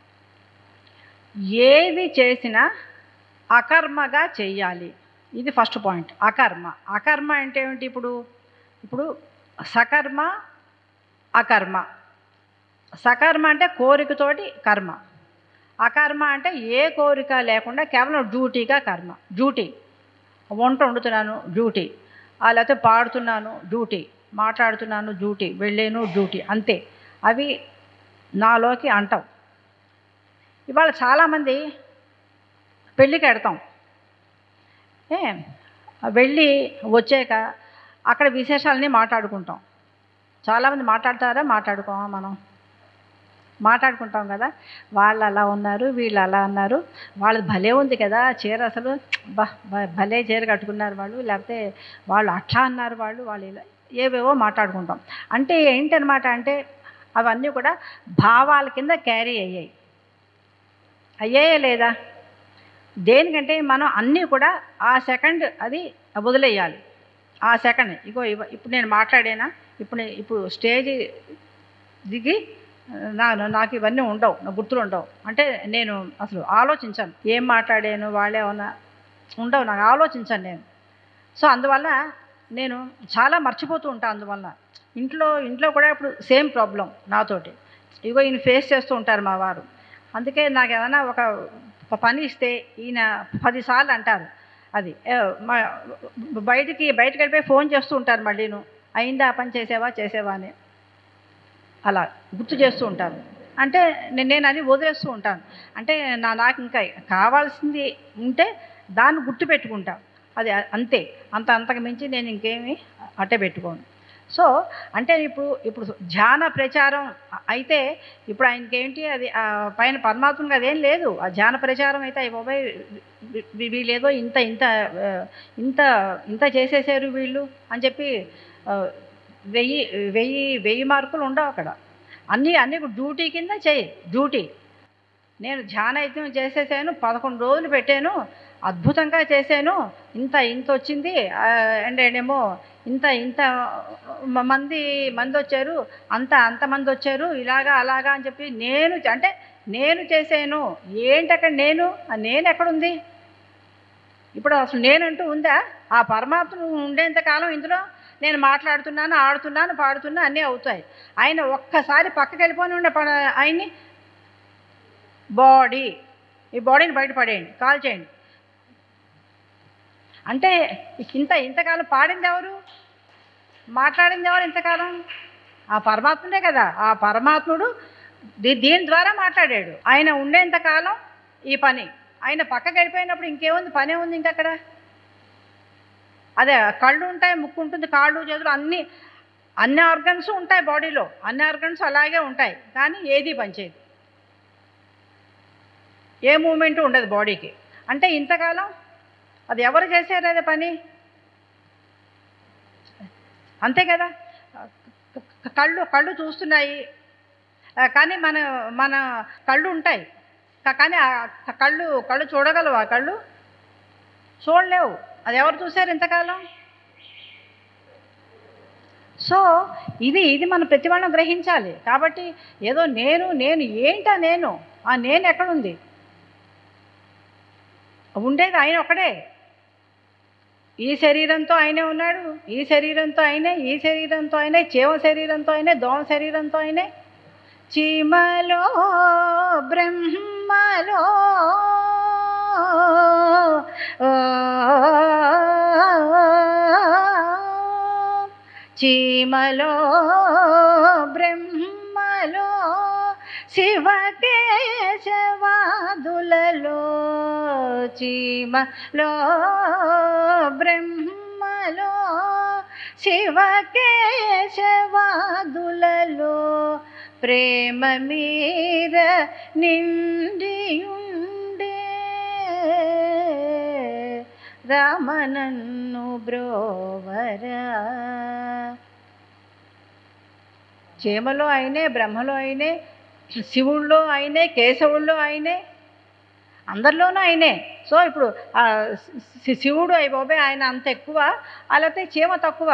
ఏది చేసినా అకర్మగా చెయ్యాలి ఇది ఫస్ట్ పాయింట్ అకర్మ అకర్మ అంటే ఏమిటి ఇప్పుడు ఇప్పుడు సకర్మ అకర్మ సకర్మ అంటే కోరికతోటి కర్మ అకర్మ అంటే ఏ కోరిక లేకుండా కేవలం డ్యూటీగా కర్మ డ్యూటీ వంట వండుతున్నాను డ్యూటీ ఆ లేకపోతే పాడుతున్నాను డ్యూటీ మాట్లాడుతున్నాను డ్యూటీ వెళ్ళాను డ్యూటీ అంతే అవి నాలోకి అంటాం ఇవాళ చాలామంది పెళ్ళికి ఎడతాం ఏ వెళ్ళి వచ్చాక అక్కడ విశేషాలని మాట్లాడుకుంటాం చాలామంది మాట్లాడతారా మాట్లాడుకోమా మనం మాట్లాడుకుంటాం కదా వాళ్ళు అలా ఉన్నారు వీళ్ళు అలా అన్నారు వాళ్ళది భలే ఉంది కదా చీర అసలు బా బ- భలే చీర కట్టుకున్నారు వాళ్ళు లేకపోతే వాళ్ళు అట్లా అన్నారు వాళ్ళు వాళ్ళు ఇలా ఏవేవో మాట్లాడుకుంటాం అంటే ఏంటనమాట అంటే అవన్నీ కూడా భావాల కింద క్యారీ అయ్యాయి అయ్యాయా లేదా దేనికంటే మనం అన్నీ కూడా ఆ సెకండ్ అది వదిలేయాలి ఆ సెకండ్ ఇగో ఇవ- ఇప్పుడు నేను మాట్లాడేనా ఇప్పుడు నే- ఇప్పుడు స్టేజ్ దిగి నా నాకు ఇవన్నీ ఉండవు నా గుర్తులు ఉండవు అంటే నేను అసలు ఆలోచించాను ఏం మాట్లాడాను వాళ్ళే ఏమన్నా ఉండవు నాకు ఆలోచించాను నేను సో అందువల్ల నేను చాలా మర్చిపోతూ ఉంటాను అందువల్ల ఇంట్లో ఇంట్లో కూడా ఇప్పుడు సేమ్ ప్రాబ్లం నాతోటి ఇగో ఈయన ఫేస్ చేస్తూ ఉంటారు మా వారు అందుకే నాకు ఏమైనా ఒక ఒక పని ఇస్తే ఈయన పదిసార్లు అంటారు అది ఏ, మా బయటికి బయటకు వెళ్ళిపోయి ఫోన్ చేస్తూ ఉంటారు మళ్ళీను అయిందా ఆ పని చేసేవా చేసేవా అని అలా గుర్తు చేస్తూ ఉంటారు అంటే నేను నేను అది వదిలేస్తూ ఉంటాను అంటే నా నాకు ఇంకా కావాల్సింది ఉంటే దాన్ని గుర్తు పెట్టుకుంటా అది అ- అంతే అంత అంతకు మించి నేను ఇంకేమీ అట్టే పెట్టుకోను సో అంటే ఇప్పుడు ఇప్పుడు ధ్యాన ప్రచారం అయితే ఇప్పుడు ఆయనకి ఏంటి అది ఆ పైన పరమాత్మకి అదేం లేదు ఆ ధ్యాన ప్రచారం అయితే అయ్యి బాబాయ్ వీ- వీ- వీళ్ళేదో ఇంత ఇంత ఆ, ఇంత ఇంత చేసేసారు వీళ్ళు అని చెప్పి ఆ, వెయ్యి వెయ్యి వెయ్యి మార్కులు ఉండవు అక్కడ అన్నీ అన్నీ డ్యూటీ కింద చేయి డ్యూటీ నేను ధ్యానయజ్ఞం చేసేసాను పదకొండు రోజులు పెట్టాను అద్భుతంగా చేశాను ఇంత ఇంత వచ్చింది ఆ, అండ్ ఏమో ఇంత ఇంత మ- మంది మంది వచ్చారు అంత అంతమంది వచ్చారు ఇలాగా అలాగా అని చెప్పి నేను చ- అంటే నేను చేశాను ఏంటి అక్కడ నేను ఆ నేను ఎక్కడుంది ఇప్పుడు అసలు నేనంటూ ఉందా ఆ పరమాత్మ ఉండేంత కాలం ఇందులో నేను మాట్లాడుతున్నాను ఆడుతున్నాను పాడుతున్నా అన్నీ అవుతాయి ఆయన ఒక్కసారి పక్కకి వెళ్ళిపోయి ఉండే ప- ఆయన్ని బాడీ ఈ బాడీని బయట పడేయండి కాల్ చేయండి అంటే ఇంత ఇంతకాలం పాడింది ఎవరు మాట్లాడింది ఎవరు ఇంతకాలం ఆ పరమాత్ముడే కదా ఆ పరమాత్ముడు దీ- దీని ద్వారా మాట్లాడాడు ఆయన ఉండేంత కాలం ఈ పని ఆయన పక్కకి వెళ్ళిపోయినప్పుడు ఇంకేముంది పనే ఉంది ఇంకక్కడ అదే కళ్ళు ఉంటాయి ముక్కు ఉంటుంది కాళ్ళు చేతులు అన్నీ అన్ని ఆర్గన్స్ ఉంటాయి బాడీలో అన్ని ఆర్గన్స్ అలాగే ఉంటాయి కానీ ఏది పనిచేయదు ఏ మూమెంట్ ఉండదు బాడీకి అంటే ఇంతకాలం అది ఎవరు చేశారు అదే పని అంతే కదా క- కళ్ళు కళ్ళు చూస్తున్నాయి ఆ, కానీ మన మన కళ్ళు ఉంటాయి క- కానీ ఆ క- కళ్ళు కళ్ళు చూడగలవా కళ్ళు చూడలేవు అది ఎవరు చూశారు ఇంతకాలం సో ఇది ఇది మన ప్రతి వాళ్ళం గ్రహించాలి కాబట్టి ఏదో నేను నేను ఏంటా నేను ఆ నేను ఎక్కడుంది ఉండేది ఆయన ఒక్కడే ఈ శరీరంతో ఆయనే ఉన్నాడు ఈ శరీరంతో ఆయనే ఈ శరీరంతో ఆయనే చీమ శరీరంతో ఆయనే దోమ శరీరంతో ఆయనే చీమలో బ్రహ్మలో ఓ, చీమలో బ్రహ్మలో శివకేశవాదులలో చీమలో బ్రహ్మలో శివకేశవాదులలో ప్రేమ మీర నిండియుండే రామనన్ను బ్రోవరా చీమలో అయినే బ్రహ్మలో అయినే శివుల్లో అయినే కేశవుల్లో అయినే అందరిలోనూ ఆయనే సో ఇప్పుడు ఆ శి- శివుడు అయి బాబాయ్ ఆయన అంత ఎక్కువ అలాగే చీమ తక్కువ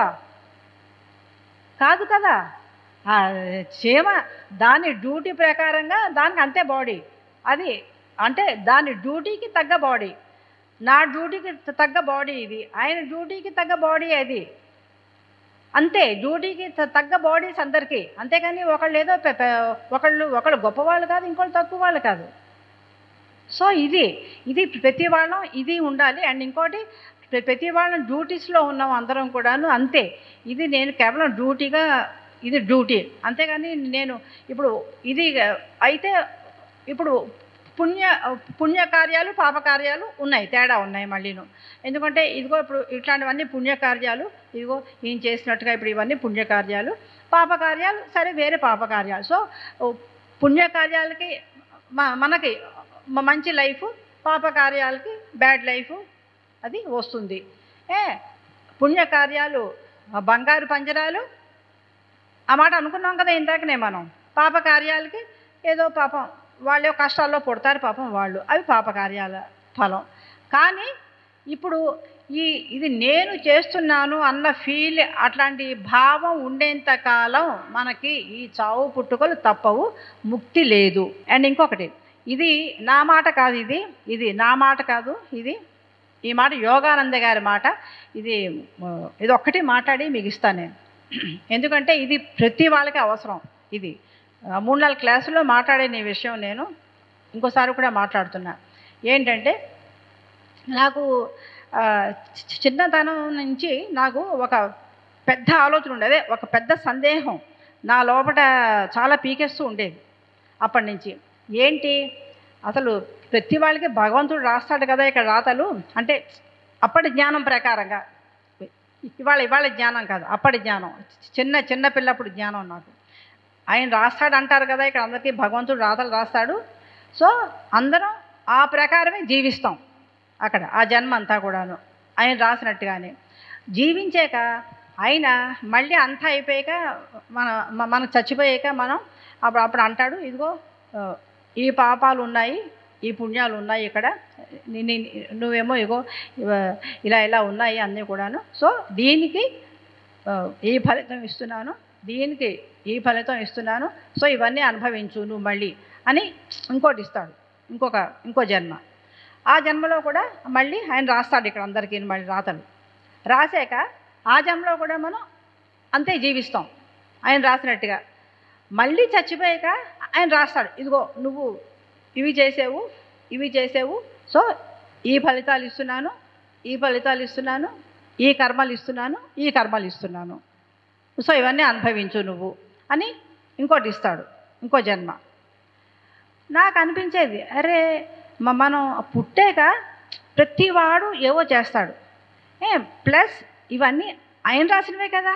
కాదు కదా ఆ చీమ దాని డ్యూటీ ప్రకారంగా దానికి అంతే బాడీ అది అంటే దాని డ్యూటీకి తగ్గ బాడీ నా డ్యూటీకి తగ్గ బాడీ ఇది ఆయన డ్యూటీకి తగ్గ బాడీ అది అంతే డ్యూటీకి త- తగ్గ బాడీస్ అందరికీ అంతేకాని ఒకళ్ళు ఏదో పె- పె- ఒకళ్ళు ఒకళ్ళు గొప్పవాళ్ళు కాదు ఇంకోళ్ళు తక్కువ వాళ్ళు కాదు సో ఇది ఇది ప్రతి వాళ్ళం ఇది ఉండాలి అండ్ ఇంకోటి ప్ర- ప్రతి వాళ్ళం డ్యూటీస్లో ఉన్నాం అందరం కూడాను అంతే ఇది నేను కేవలం డ్యూటీగా ఇది డ్యూటీ అంతేగాని నేను ఇప్పుడు ఇది అయితే ఇప్పుడు పుణ్య పుణ్యకార్యాలు పాపకార్యాలు ఉన్నాయి తేడా ఉన్నాయి మళ్ళీను ఎందుకంటే ఇదిగో ఇప్పుడు ఇట్లాంటివన్నీ పుణ్యకార్యాలు ఇదిగో ఈయన చేసినట్టుగా ఇప్పుడు ఇవన్నీ పుణ్యకార్యాలు పాపకార్యాలు సరే వేరే పాపకార్యాలు సో ఓ పుణ్యకార్యాలకి మ- మనకి మ- మంచి లైఫ్ పాపకార్యాలకి బ్యాడ్ లైఫ్ అది వస్తుంది ఏ పుణ్యకార్యాలు ఆ బంగారు పంజరాలు ఆ మాట అనుకున్నాం కదా ఇందాకనే మనం పాపకార్యాలకి ఏదో పాపం వాళ్ళ కష్టాల్లో పుడతారు పాపం వాళ్ళు అవి పాపకార్యాల ఫలం కానీ ఇప్పుడు ఈ ఇది నేను చేస్తున్నాను అన్న ఫీల్ అట్లాంటి భావం ఉండేంత కాలం మనకి ఈ చావు పుట్టుకలు తప్పవు ముక్తి లేదు అండ్ ఇంకొకటి ఇది నా మాట కాదు ఇది ఇది నా మాట కాదు ఇది ఈ మాట యోగానంద గారి మాట ఇది ఆ, ఇది ఒక్కటి మాట్లాడి మీకు ఇస్తాను నేను ఎందుకంటే ఇది ప్రతి వాళ్ళకి అవసరం ఇది ఆ, మూడు నాలుగు క్లాసుల్లో మాట్లాడే ఈ విషయం నేను ఇంకోసారి కూడా మాట్లాడుతున్నా ఏంటంటే నాకు ఆ, చి- చిన్నతనం నుంచి నాకు ఒక పెద్ద ఆలోచన ఉండేది ఒక పెద్ద సందేహం నా లోపల చాలా పీకేస్తూ ఉండేది అప్పటి నుంచి ఏంటి అసలు ప్రతి వాళ్ళకి భగవంతుడు రాస్తాడు కదా ఇక్కడ రాతలు అంటే అప్పటి జ్ఞానం ప్రకారంగా ఇవాళ ఇవాళ జ్ఞానం కాదు అప్పటి జ్ఞానం చిన్న చిన్న పిల్లప్పుడు జ్ఞానం నాకు ఆయన రాస్తాడు అంటారు కదా ఇక్కడ అందరికీ భగవంతుడు రాతలు రాస్తాడు సో అందరం ఆ ప్రకారమే జీవిస్తాం అక్కడ ఆ జన్మ అంతా కూడాను ఆయన రాసినట్టుగానే జీవించాక ఆయన మళ్ళీ అంతా అయిపోయాక మన మ- మనం చచ్చిపోయాక మనం అప్పుడు అప్పుడు అంటాడు ఇదిగో ఆ, ఈ పాపాలు ఉన్నాయి ఈ పుణ్యాలు ఉన్నాయి ఇక్కడ నీ- నీ- నువ్వేమో ఇగో ఇవ- ఇలా ఇలా ఉన్నాయి అన్నీ కూడాను సో దీనికి ఆ, ఈ ఫలితం ఇస్తున్నాను దీనికి ఈ ఫలితం ఇస్తున్నాను సో ఇవన్నీ అనుభవించు నువ్వు మళ్ళీ అని ఇంకోటి ఇస్తాడు ఇంకొక ఇంకో జన్మ ఆ జన్మలో కూడా మళ్ళీ ఆయన రాస్తాడు ఇక్కడ అందరికీ మళ్ళీ రాతలు రాసాక ఆ జన్మలో కూడా మనం అంతే జీవిస్తాం ఆయన రాసినట్టుగా మళ్ళీ చచ్చిపోయాక ఆయన రాస్తాడు ఇదిగో నువ్వు ఇవి చేసావు ఇవి చేసావు సో ఈ ఫలితాలు ఇస్తున్నాను ఈ ఫలితాలు ఇస్తున్నాను ఈ కర్మలు ఇస్తున్నాను ఈ కర్మలు ఇస్తున్నాను సో ఇవన్నీ అనుభవించు నువ్వు అని ఇంకోటి ఇస్తాడు ఇంకో జన్మ నాకు అనిపించేది అరే మ- మనం పుట్టాక ప్రతివాడు ఏవో చేస్తాడు ఏ ప్లస్ ఇవన్నీ ఆయన రాసినవే కదా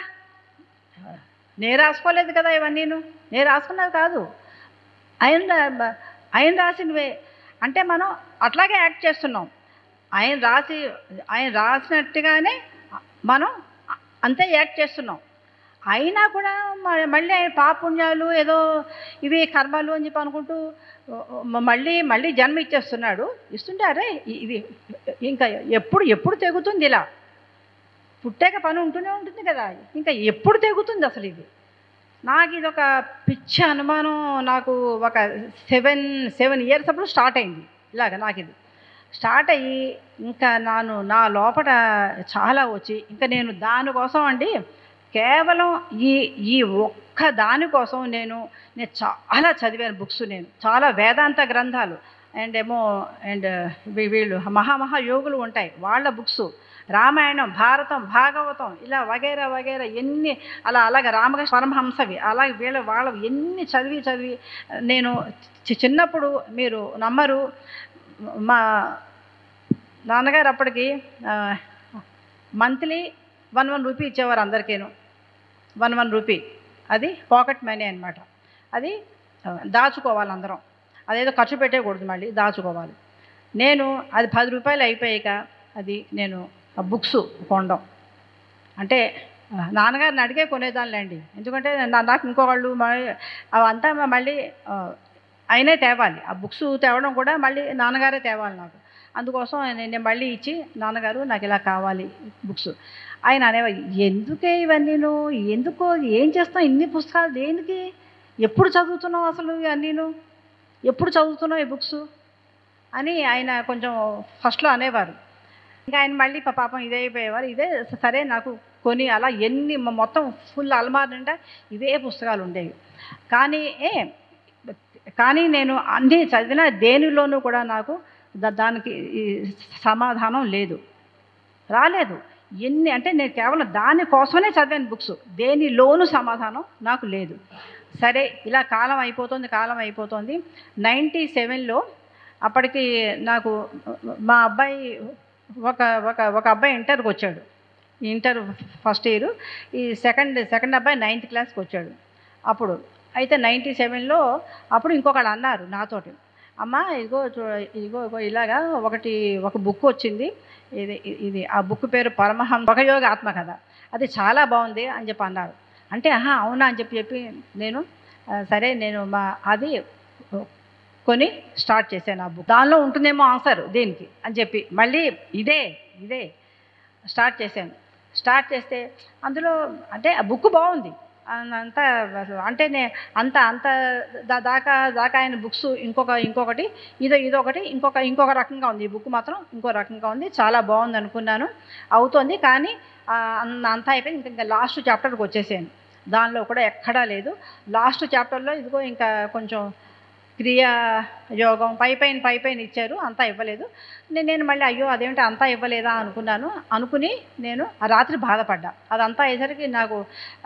నేను రాసుకోలేదు కదా ఇవన్నీను నేను రాసుకున్నది కాదు ఆయన రా- ఆయన రాసినవే అంటే మనం అట్లాగే యాక్ట్ చేస్తున్నాం ఆయన రాసి ఆయన రాసినట్టుగానే మనం అంతే యాక్ట్ చేస్తున్నాం అయినా కూడా మ- మళ్ళీ ఆయన పాపుణ్యాలు ఏదో ఇవి కర్మలు అని చెప్పి అనుకుంటూ మ- మళ్ళీ మళ్ళీ జన్మ ఇచ్చేస్తున్నాడు ఇస్తుంటే అరే ఇ- ఇది ఇంకా ఎప్పుడు ఎప్పుడు తెగుతుంది ఇలా పుట్టాక పని ఉంటూనే ఉంటుంది కదా ఇంకా ఎప్పుడు తెగుతుంది అసలు ఇది నాకు ఇది ఒక పిచ్చి అనుమానం నాకు ఒక సెవెన్ సెవెన్ ఇయర్స్ అప్పుడు స్టార్ట్ అయింది ఇలాగ నాకు ఇది స్టార్ట్ అయ్యి ఇంకా నాను నా లోపల చాలా వచ్చి ఇంకా నేను దానికోసం అండి కేవలం ఈ ఈ ఒక్క దానికోసం నేను నేను చాలా చదివాను బుక్స్ నేను చాలా వేదాంత గ్రంథాలు అండ్ ఏమో అండ్ వీళ్ళు మహామహా యోగులు ఉంటాయి వాళ్ళ బుక్స్ రామాయణం భారతం భాగవతం ఇలా వగైరా వగైరా ఎన్ని అలా అలాగే రామకృష్ణ పరమహంసవి అలాగే వీళ్ళ వాళ్ళ ఎన్ని చదివి చదివి నేను చి- చిన్నప్పుడు మీరు నమ్మరు మా నాన్నగారు అప్పటికి మంత్లీ వన్ వన్ రూపీ ఇచ్చేవారు అందరికీను వన్ వన్ రూపీ అది పాకెట్ మనీ అన్నమాట అది ఆ, దాచుకోవాలి అందరం అదేదో ఖర్చు పెట్టేయకూడదు మళ్ళీ దాచుకోవాలి నేను అది పది రూపాయలు అయిపోయాక అది నేను ఆ బుక్స్ కొనడం అంటే ఆ, నాన్నగారిని అడిగే కొనేదానిలేండి ఎందుకంటే నా- నాకు ఇంకోవాళ్ళు మ- అవంతా మళ్ళీ ఆ, ఆయనే తేవాలి ఆ బుక్స్ తేవడం కూడా మళ్ళీ నాన్నగారే తేవాలి నాకు అందుకోసం నేను నేను మళ్ళీ ఇచ్చి నాన్నగారు నాకు ఇలా కావాలి బుక్స్ ఆయన అనేవారు ఎందుకే ఇవన్నీ నువ్వు ఎందుకో ఏం చేస్తావు ఇన్ని పుస్తకాలు దేనికి ఎప్పుడు చదువుతున్నావు అసలు ఇవన్నీను ఎప్పుడు చదువుతున్నావు ఈ బుక్స్ అని ఆయన కొంచెం ఫస్ట్లో అనేవారు ఇంకా ఆయన మళ్ళీ పా- పాపం ఇదే అయిపోయేవారు ఇదే సరే నాకు కొని అలా ఎన్ని మొ- మొత్తం ఫుల్ అల్మార్ నిండా ఇవే పుస్తకాలు ఉండేవి కానీ ఏ కానీ నేను అన్నీ చదివిన దేనిలోనూ కూడా నాకు దా- దానికి ఈ సమాధానం లేదు రాలేదు ఎన్ని అంటే నేను కేవలం దానికోసమే చదివాను బుక్స్ దేనిలోనూ సమాధానం నాకు లేదు సరే ఇలా కాలం అయిపోతుంది కాలం అయిపోతుంది నైంటీ సెవెన్లో అప్పటికి నాకు మా అబ్బాయి ఒక ఒక ఒక అబ్బాయి ఇంటర్కి వచ్చాడు ఇంటర్ ఫస్ట్ ఇయర్ ఈ సెకండ్ సెకండ్ అబ్బాయి నైన్త్ క్లాస్కి వచ్చాడు అప్పుడు అయితే నైంటీ సెవెన్లో అప్పుడు ఇంకొకళ్ళు అన్నారు నాతోటి అమ్మ ఇదిగో చూ ఇదిగో ఇగో ఇలాగా ఒకటి ఒక బుక్ వచ్చింది ఇది ఇది ఆ బుక్ పేరు పరమహం భగయోగ ఆత్మకథ అది చాలా బాగుంది అని చెప్పి అన్నారు అంటే ఆహా అవునా అని చెప్పి చెప్పి నేను ఆ, సరే నేను మా అది కొని స్టార్ట్ చేశాను ఆ బుక్ దానిలో ఉంటుందేమో ఆన్సర్ దీనికి అని చెప్పి మళ్ళీ ఇదే ఇదే స్టార్ట్ చేశాను స్టార్ట్ చేస్తే అందులో అంటే ఆ బుక్ బాగుంది అంత అంటే నే అంత అంత దా- దాకా దాకా ఆయన బుక్స్ ఇంకొక ఇంకొకటి ఇదో ఇదొకటి ఇంకొక ఇంకొక రకంగా ఉంది ఈ బుక్ మాత్రం ఇంకో రకంగా ఉంది చాలా బాగుంది అనుకున్నాను అవుతోంది కానీ ఆ, అన్- అంతా అయిపోయింది ఇంకా ఇంకా లాస్ట్ చాప్టర్కి వచ్చేసాను దానిలో కూడా ఎక్కడా లేదు లాస్ట్ చాప్టర్లో ఇదిగో ఇంకా కొంచెం క్రియా యోగం పై పైన పై పైన ఇచ్చారు అంతా ఇవ్వలేదు నేను నేను మళ్ళీ అయ్యో అదేమిటి అంతా ఇవ్వలేదా అనుకున్నాను అనుకుని నేను ఆ రాత్రి బాధపడ్డా అదంతా అయ్యేసరికి నాకు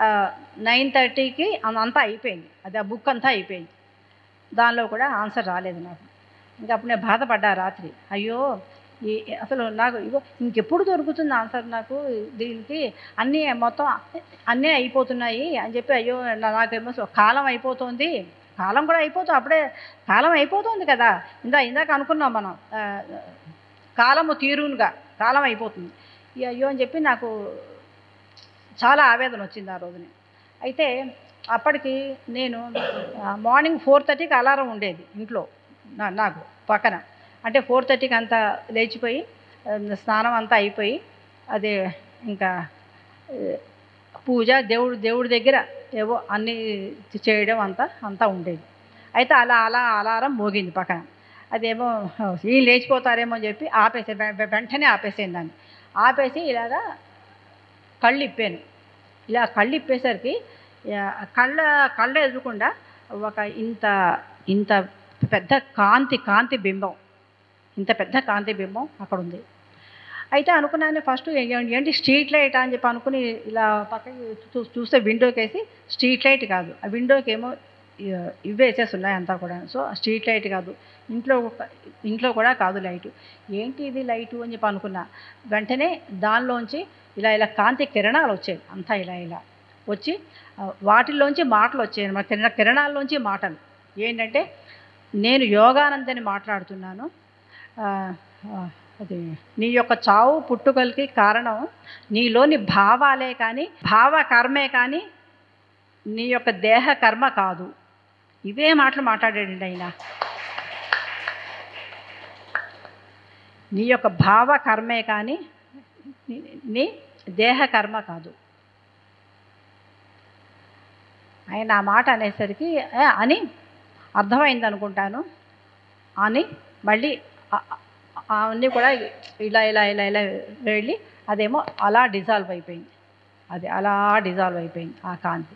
నైన్ థర్టీకి అంతా అయిపోయింది అది ఆ బుక్ అంతా అయిపోయింది దానిలో కూడా ఆన్సర్ రాలేదు నాకు ఇంకా అప్పుడు నేను బాధపడ్డా రాత్రి అయ్యో ఈ అసలు నాకు ఇగో ఇంకెప్పుడు దొరుకుతుంది ఆన్సర్ నాకు దీనికి అన్నీ మొత్తం అన్నీ అయిపోతున్నాయి అని చెప్పి అయ్యో నా- నాకేమో సో- కాలం అయిపోతుంది కాలం కూడా అయిపోతుంది అప్పుడే కాలం అయిపోతుంది కదా ఇందా ఇందాక అనుకున్నాం మనం ఆ, కాలము తీరునుగా కాలం అయిపోతుంది ఈ అయ్యో అని చెప్పి నాకు చాలా ఆవేదన వచ్చింది ఆ రోజుని అయితే అప్పటికి నేను ఆ, మార్నింగ్ ఫోర్ థర్టీకి అలారం ఉండేది ఇంట్లో నా నాకు పక్కన అంటే ఫోర్ థర్టీకి అంతా లేచిపోయి ఆ, స్నానం అంతా అయిపోయి అదే ఇంకా ఆ, పూజ దేవుడు దేవుడి దగ్గర ఏవో అన్నీ చేయడం అంతా అంతా ఉండేది అయితే అలా అలా అలారం మోగింది పక్కన అదేమో ఈ లేచిపోతారేమో అని చెప్పి ఆపేసే వె- వె- వెంటనే ఆపేసేది దాన్ని ఆపేసి ఇలాగా కళ్ళు ఇప్పాను ఇలా కళ్ళు ఇప్పేసరికి ఆ, కళ్ళ కళ్ళ ఎదురకుండా ఒక ఇంత ఇంత పెద్ద కాంతి కాంతి బింబం ఇంత పెద్ద కాంతి బింబం అక్కడ ఉంది అయితే అనుకున్నాను ఫస్ట్ ఏంటి స్ట్రీట్ లైట్ అని చెప్పి అనుకుని ఇలా పక్కకి చూ- చూస్తే విండోకి వేసి స్ట్రీట్ లైట్ కాదు ఆ విండోకి ఏమో ఇ- ఇవి వేసేసి ఉన్నాయి అంతా కూడా సో స్ట్రీట్ లైట్ కాదు ఇంట్లో ఒక- ఇంట్లో కూడా కాదు లైటు ఏంటి ఇది లైటు అని చెప్పి అనుకున్నా వెంటనే దానిలోంచి ఇలా ఇలా కాంతి కిరణాలు వచ్చాయి అంతా ఇలా ఇలా వచ్చి ఆ, వాటిల్లోంచి మాటలు వచ్చాయి అన్నమాట కిరణ కిరణాల్లోంచి మాటలు ఏంటంటే నేను యోగానందని మాట్లాడుతున్నాను ఆ, ఆ, అది నీ యొక్క చావు పుట్టుకలకి కారణం నీలోని భావాలే కానీ భావ కర్మే కానీ నీ యొక్క దేహ కర్మ కాదు ఇవే మాటలు మాట్లాడాడండి ఆయన నీ యొక్క భావ కర్మే కానీ నీ- నీ దేహ కర్మ కాదు ఆయన ఆ మాట అనేసరికి "ఏ, అని అర్థమైంది అనుకుంటాను అని మళ్ళీ ఆ- ఆ- అవన్నీ కూడా ఇలా ఇలా ఇలా ఇలా వెళ్ళి అదేమో అలా డిజాల్వ్ అయిపోయింది అది అలా డిజాల్వ్ అయిపోయింది ఆ కాంతి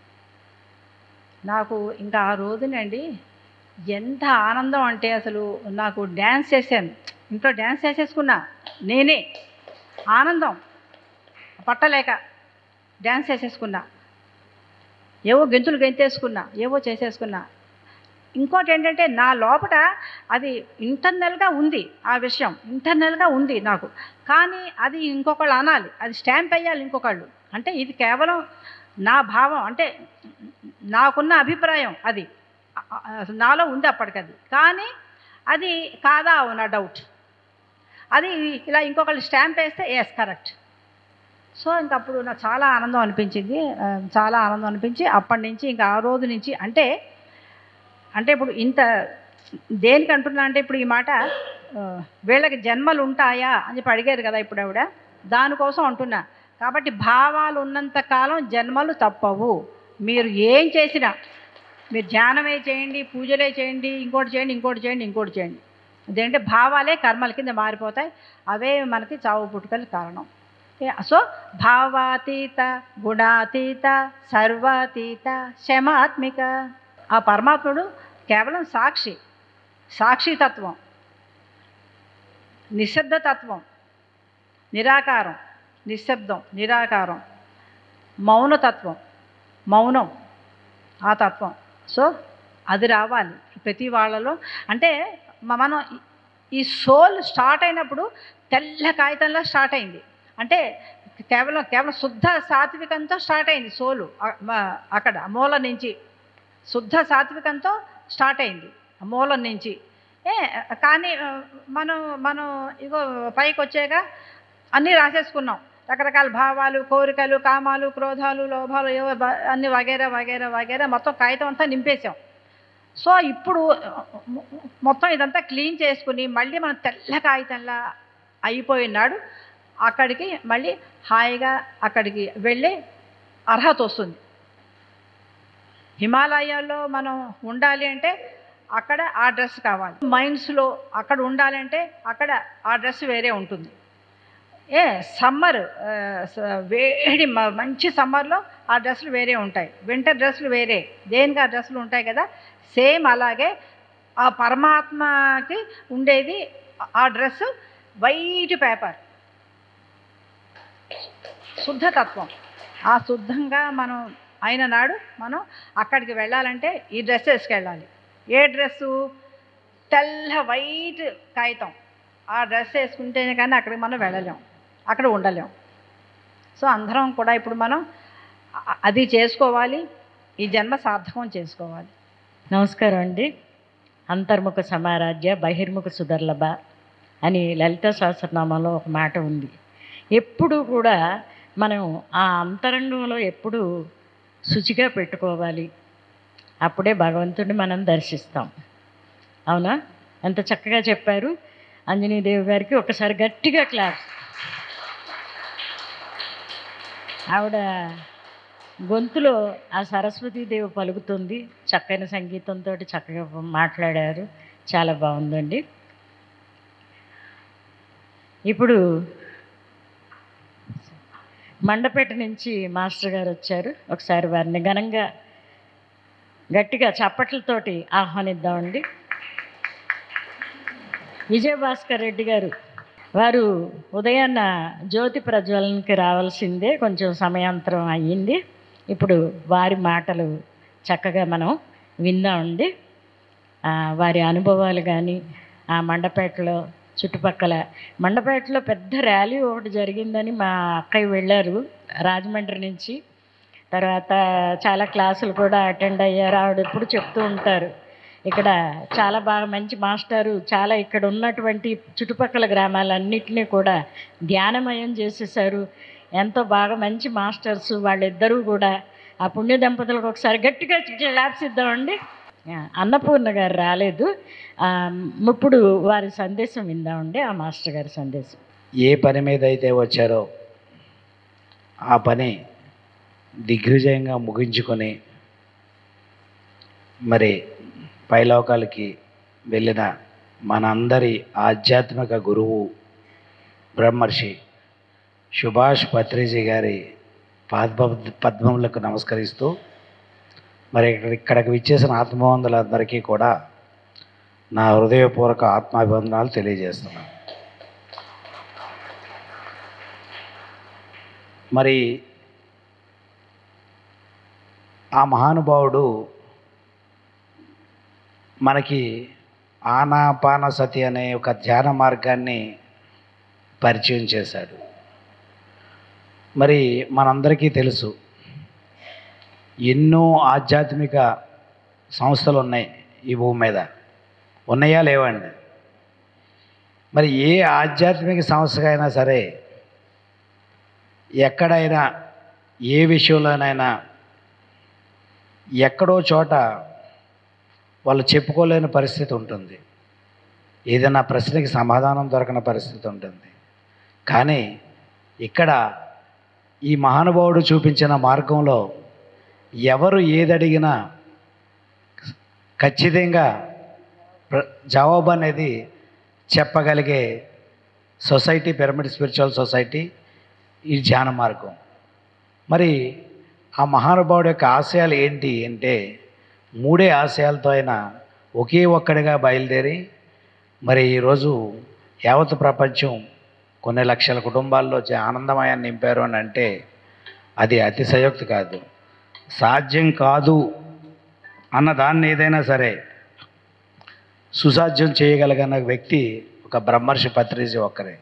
నాకు ఇంకా ఆ రోజునండి ఎంత ఆనందం అంటే అసలు నాకు డ్యాన్స్ చేశాను ఇంట్లో డ్యాన్స్ చేసేసుకున్నా నేనే ఆనందం పట్టలేక డ్యాన్స్ చేసేసుకున్నా ఏవో గెంతులు గెంతేసుకున్నా ఏవో చేసేసుకున్నా ఇంకోటి ఏంటంటే నా లోపట అది ఇంటర్నల్గా ఉంది ఆ విషయం ఇంటర్నల్గా ఉంది నాకు కానీ అది ఇంకొకళ్ళు అనాలి అది స్టాంప్ అయ్యాలి ఇంకొకళ్ళు అంటే ఇది కేవలం నా భావం అంటే నాకున్న అభిప్రాయం అది అ- అ- అసలు నాలో ఉంది అప్పటికది కానీ అది కాదా నా డౌట్ అది ఇలా ఇంకొకళ్ళు స్టాంప్ వేస్తే ఎస్ కరెక్ట్ సో ఇంకప్పుడు నాకు చాలా ఆనందం అనిపించింది ఆ, చాలా ఆనందం అనిపించి అప్పటి నుంచి ఇంకా ఆ రోజు నుంచి అంటే అంటే ఇప్పుడు ఇంత దేనికి అంటున్నా అంటే ఇప్పుడు ఈ మాట ఆ, వీళ్ళకి జన్మలు ఉంటాయా అని చెప్పి అడిగారు కదా ఇప్పుడు ఆవిడ దానికోసం అంటున్నా కాబట్టి భావాలు ఉన్నంత కాలం జన్మలు తప్పవు మీరు ఏం చేసినా మీరు ధ్యానమే చేయండి పూజలే చేయండి ఇంకోటి చేయండి ఇంకోటి చేయండి ఇంకోటి చేయండి అదేంటే భావాలే కర్మల కింద మారిపోతాయి అవే మనకి చావు పుట్టుకల కారణం ఏ- సో భావాతీత గుణాతీత సర్వాతీత శమాత్మిక ఆ పరమాత్ముడు కేవలం సాక్షి సాక్షితత్వం నిశ్శబ్దతత్వం నిరాకారం నిశ్శబ్దం నిరాకారం మౌనతత్వం మౌనం ఆ తత్వం సో అది రావాలి ప్రతి వాళ్ళలో అంటే మ- మనం ఈ- ఈ సోల్ స్టార్ట్ అయినప్పుడు తెల్ల కాగితంలో స్టార్ట్ అయింది అంటే కేవలం కేవలం శుద్ధ సాత్వికంతో స్టార్ట్ అయింది సోలు అ- మ- అక్కడ మూల నుంచి శుద్ధ సాత్వికంతో స్టార్ట్ అయింది ఆ మూలం నుంచి ఏ కానీ ఆ, మనం మనం ఇగో పైకి వచ్చాక అన్నీ రాసేసుకున్నాం రకరకాల భావాలు కోరికలు కామాలు క్రోధాలు లోభాలు ఏవో బ- అన్ని వగేరా వగేరా వగేరా మొత్తం కాగితం అంతా నింపేశాం సో ఇప్పుడు మొ- మొత్తం ఇదంతా క్లీన్ చేసుకుని మళ్ళీ మనం తెల్ల కాగితంలా అయిపోయినాడు అక్కడికి మళ్ళీ హాయిగా అక్కడికి వెళ్ళి అర్హత వస్తుంది హిమాలయాల్లో మనం ఉండాలి అంటే అక్కడ ఆ డ్రెస్ కావాలి మైండ్స్లో అక్కడ ఉండాలి అంటే అక్కడ ఆ డ్రెస్ వేరే ఉంటుంది ఏ సమ్మర్ వేడి మ- మంచి సమ్మర్లో ఆ డ్రెస్సులు వేరే ఉంటాయి వింటర్ డ్రెస్సులు వేరే దేనికి ఆ డ్రెస్సులు ఉంటాయి కదా సేమ్ అలాగే ఆ పరమాత్మకి ఉండేది ఆ డ్రెస్ వైట్ పేపర్ శుద్ధతత్వం ఆ శుద్ధంగా మనం అయిన నాడు మనం అక్కడికి వెళ్ళాలంటే ఈ డ్రెస్ వేసుకెళ్ళాలి ఏ డ్రెస్సు తెల్ల వైట్ కాగితం ఆ డ్రెస్ వేసుకుంటేనే కానీ అక్కడికి మనం వెళ్ళలేం అక్కడ ఉండలేం సో అందరం కూడా ఇప్పుడు మనం అ- అది చేసుకోవాలి ఈ జన్మ సార్థకం చేసుకోవాలి
నమస్కారం అండి అంతర్ముఖ సమారాధ్య బహిర్ముఖ సుదర్లభ అని లలిత సహస్రనామంలో ఒక మాట ఉంది ఎప్పుడు కూడా మనం ఆ అంతరంగంలో ఎప్పుడు శుచిగా పెట్టుకోవాలి అప్పుడే భగవంతుడిని మనం దర్శిస్తాం అవునా ఎంత చక్కగా చెప్పారు ఆంజనేయదేవి గారికి ఒకసారి గట్టిగా క్లాస్ ఆవిడ గొంతులో ఆ సరస్వతీదేవి పలుకుతుంది చక్కని సంగీతంతో చక్కగా మాట్లాడారు చాలా బాగుందండి ఇప్పుడు మండపేట నుంచి మాస్టర్ గారు వచ్చారు ఒకసారి వారిని ఘనంగా గట్టిగా చప్పట్లతోటి ఆహ్వానిద్దామండి విజయభాస్కర్ రెడ్డి గారు వారు ఉదయాన్న జ్యోతి ప్రజ్వలనకి రావాల్సిందే కొంచెం సమయాంతరం అయ్యింది ఇప్పుడు వారి మాటలు చక్కగా మనం విందామండి ఆ, వారి అనుభవాలు కానీ ఆ మండపేటలో చుట్టుపక్కల మండపేటలో పెద్ద ర్యాలీ ఒకటి జరిగిందని మా అక్కయ్య వెళ్ళారు రాజమండ్రి నుంచి తర్వాత చాలా క్లాసులు కూడా అటెండ్ అయ్యారు ఆవిడ ఎప్పుడు చెప్తూ ఉంటారు ఇక్కడ చాలా బాగా మంచి మాస్టారు చాలా ఇక్కడ ఉన్నటువంటి చుట్టుపక్కల గ్రామాలన్నింటినీ కూడా ధ్యానమయం చేసేసారు ఎంతో బాగా మంచి మాస్టర్స్ వాళ్ళిద్దరూ కూడా ఆ పుణ్య దంపతులకు ఒకసారి గట్టిగా క్లాప్స్ ఇద్దామండి ఆ, అన్నపూర్ణ గారు రాలేదు ఆ, ఇప్పుడు వారి సందేశం విందామండి ఆ మాస్టర్ గారి సందేశం
ఏ పని మీద అయితే వచ్చారో ఆ పని దిగ్విజయంగా ముగించుకొని మరి పైలోకాలకి వెళ్ళిన మనందరి ఆధ్యాత్మిక గురువు బ్రహ్మర్షి సుభాష్ పత్రిజీ గారి పాద పద్మములకు నమస్కరిస్తూ మరి ఇక్కడ ఇక్కడికి విచ్చేసిన ఆత్మబంధులందరికీ కూడా నా హృదయపూర్వక ఆత్మాభివందనాలు తెలియజేస్తున్నాను మరి ఆ మహానుభావుడు మనకి ఆనాపాన సతి అనే ఒక ధ్యాన మార్గాన్ని పరిచయం చేశాడు మరి మనందరికీ తెలుసు ఎన్నో ఆధ్యాత్మిక సంస్థలు ఉన్నాయి ఈ భూమి మీద ఉన్నాయా లేవండి మరి ఏ ఆధ్యాత్మిక సంస్థకైనా సరే ఎక్కడైనా ఏ విషయంలోనైనా ఎక్కడో చోట వాళ్ళు చెప్పుకోలేని పరిస్థితి ఉంటుంది ఏదైనా ప్రశ్నకి సమాధానం దొరకని పరిస్థితి ఉంటుంది కానీ ఇక్కడ ఈ మహానుభావుడు చూపించిన మార్గంలో ఎవరు ఏదడిగినా ఖచ్చితంగా ప్ర- జవాబు అనేది చెప్పగలిగే సొసైటీ పిరమిడ్ స్పిరిచువల్ సొసైటీ ఈ ధ్యాన మార్గం మరి ఆ మహానుభావుడు యొక్క ఆశయాలు ఏంటి అంటే మూడే ఆశయాలతో ఆయన ఒకే ఒక్కడిగా బయలుదేరి మరి ఈరోజు యావత్ ప్రపంచం కొన్ని లక్షల కుటుంబాల్లో చే- ఆనందమయాన్ని నింపారు అని అంటే అది అతిశయోక్తి కాదు సాధ్యం కాదు అన్న దాన్ని ఏదైనా సరే సుసాధ్యం చేయగలిగిన వ్యక్తి ఒక బ్రహ్మర్షి పత్రిజీ ఒక్కరే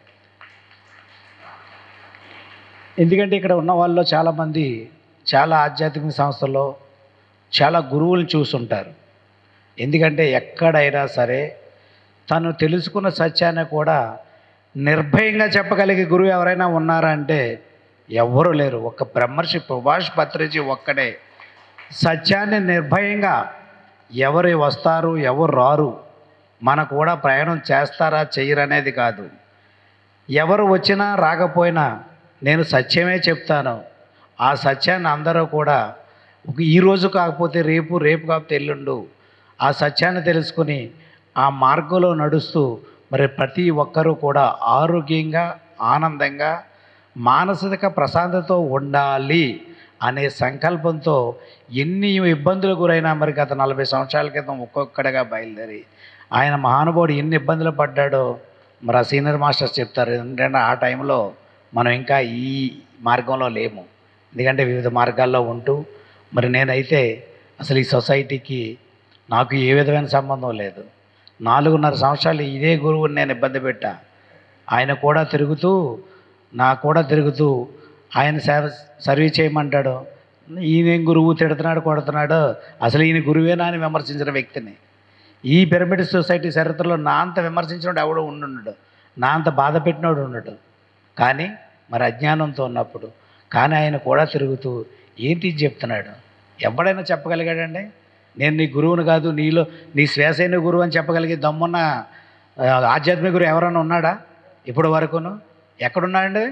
ఎందుకంటే ఇక్కడ ఉన్న వాళ్ళలో చాలామంది చాలా ఆధ్యాత్మిక సంస్థల్లో చాలా గురువులు చూసుంటారు ఎందుకంటే ఎక్కడైనా సరే తను తెలుసుకున్న సత్యాన్ని కూడా నిర్భయంగా చెప్పగలిగే గురువు ఎవరైనా ఉన్నారా అంటే ఎవ్వరూ లేరు ఒక బ్రహ్మర్షి ప్రభాష్ పత్రిజీ ఒక్కడే సత్యాన్ని నిర్భయంగా ఎవరు వస్తారు ఎవరు రారు మన కూడా ప్రయాణం చేస్తారా చెయ్యరనేది కాదు ఎవరు వచ్చినా రాకపోయినా నేను సత్యమే చెప్తాను ఆ సత్యాన్ని అందరూ కూడా ఒక ఈ రోజు కాకపోతే రేపు రేపు కాకపోతే ఎల్లుండు ఆ సత్యాన్ని తెలుసుకుని ఆ మార్గంలో నడుస్తూ మరి ప్రతి ఒక్కరూ కూడా ఆరోగ్యంగా ఆనందంగా మానసిక ప్రశాంతతో ఉండాలి అనే సంకల్పంతో ఎన్ని ఇబ్బందులు గురైనా మరి గత నలభై సంవత్సరాల క్రితం ఒక్కొక్కడిగా బయలుదేరి ఆయన మహానుభావుడు ఎన్ని ఇబ్బందులు పడ్డాడో మరి ఆ సీనియర్ మాస్టర్స్ చెప్తారు ఎందుకంటే ఆ టైంలో మనం ఇంకా ఈ మార్గంలో లేము ఎందుకంటే వివిధ మార్గాల్లో ఉంటూ మరి నేనైతే అసలు ఈ సొసైటీకి నాకు ఏ విధమైన సంబంధం లేదు నాలుగున్నర సంవత్సరాలు ఇదే గురువుని నేను ఇబ్బంది పెట్టా ఆయన కూడా తిరుగుతూ నా కూడా తిరుగుతూ ఆయన సేవ సర్వీస్ చేయమంటాడు ఈయన గురువు తిడుతున్నాడు కొడుతున్నాడు అసలు ఈయన గురువేనా అని విమర్శించిన వ్యక్తిని ఈ పిరమిడ్ సొసైటీ చరిత్రలో నా అంత విమర్శించినోడు ఎవడో ఉండుండడు నా అంత బాధ పెట్టినోడు ఉండడు కానీ మరి అజ్ఞానంతో ఉన్నప్పుడు కానీ ఆయన కూడా తిరుగుతూ ఏంటి ఇది చెప్తున్నాడు ఎవడైనా చెప్పగలిగాడండి నేను నీ గురువును కాదు నీలో నీ శ్వాసైన గురువు అని చెప్పగలిగే దమ్మున్న ఆ, ఆధ్యాత్మిక గురువు ఎవరైనా ఉన్నాడా ఇప్పటి వరకును ఎక్కడున్నాడండి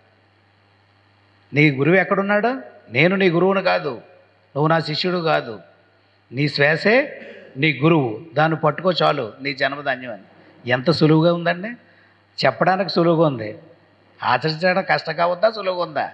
నీ గురువు ఎక్కడున్నాడు నేను నీ గురువును కాదు నువ్వు నా శిష్యుడు కాదు నీ శ్వాసే నీ గురువు దాన్ని పట్టుకో చాలు నీ జన్మధన్యం అని ఎంత సులువుగా ఉందండి చెప్పడానికి సులువుగా ఉంది ఆచరించడం కష్టంగా ఉందా సులువుగా ఉందా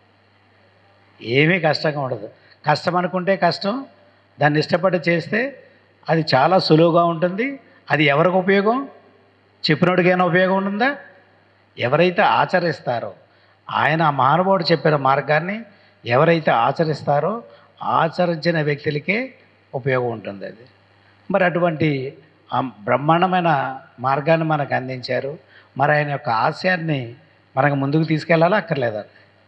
ఏమీ కష్టంగా ఉండదు కష్టం అనుకుంటే కష్టం దాన్ని ఇష్టపడి చేస్తే అది చాలా సులువుగా ఉంటుంది అది ఎవరికి ఉపయోగం చెప్పినోడికైనా ఉపయోగం ఉంటుందా ఎవరైతే ఆచరిస్తారో ఆయన ఆ మహానుభావుడు చెప్పిన మార్గాన్ని ఎవరైతే ఆచరిస్తారో ఆచరించిన వ్యక్తులకే ఉపయోగం ఉంటుంది అది మరి అటువంటి ఆ బ్రహ్మాండమైన మార్గాన్ని మనకు అందించారు మరి ఆయన యొక్క ఆశయాన్ని మనకు ముందుకు తీసుకెళ్ళాలా అక్కర్లేదా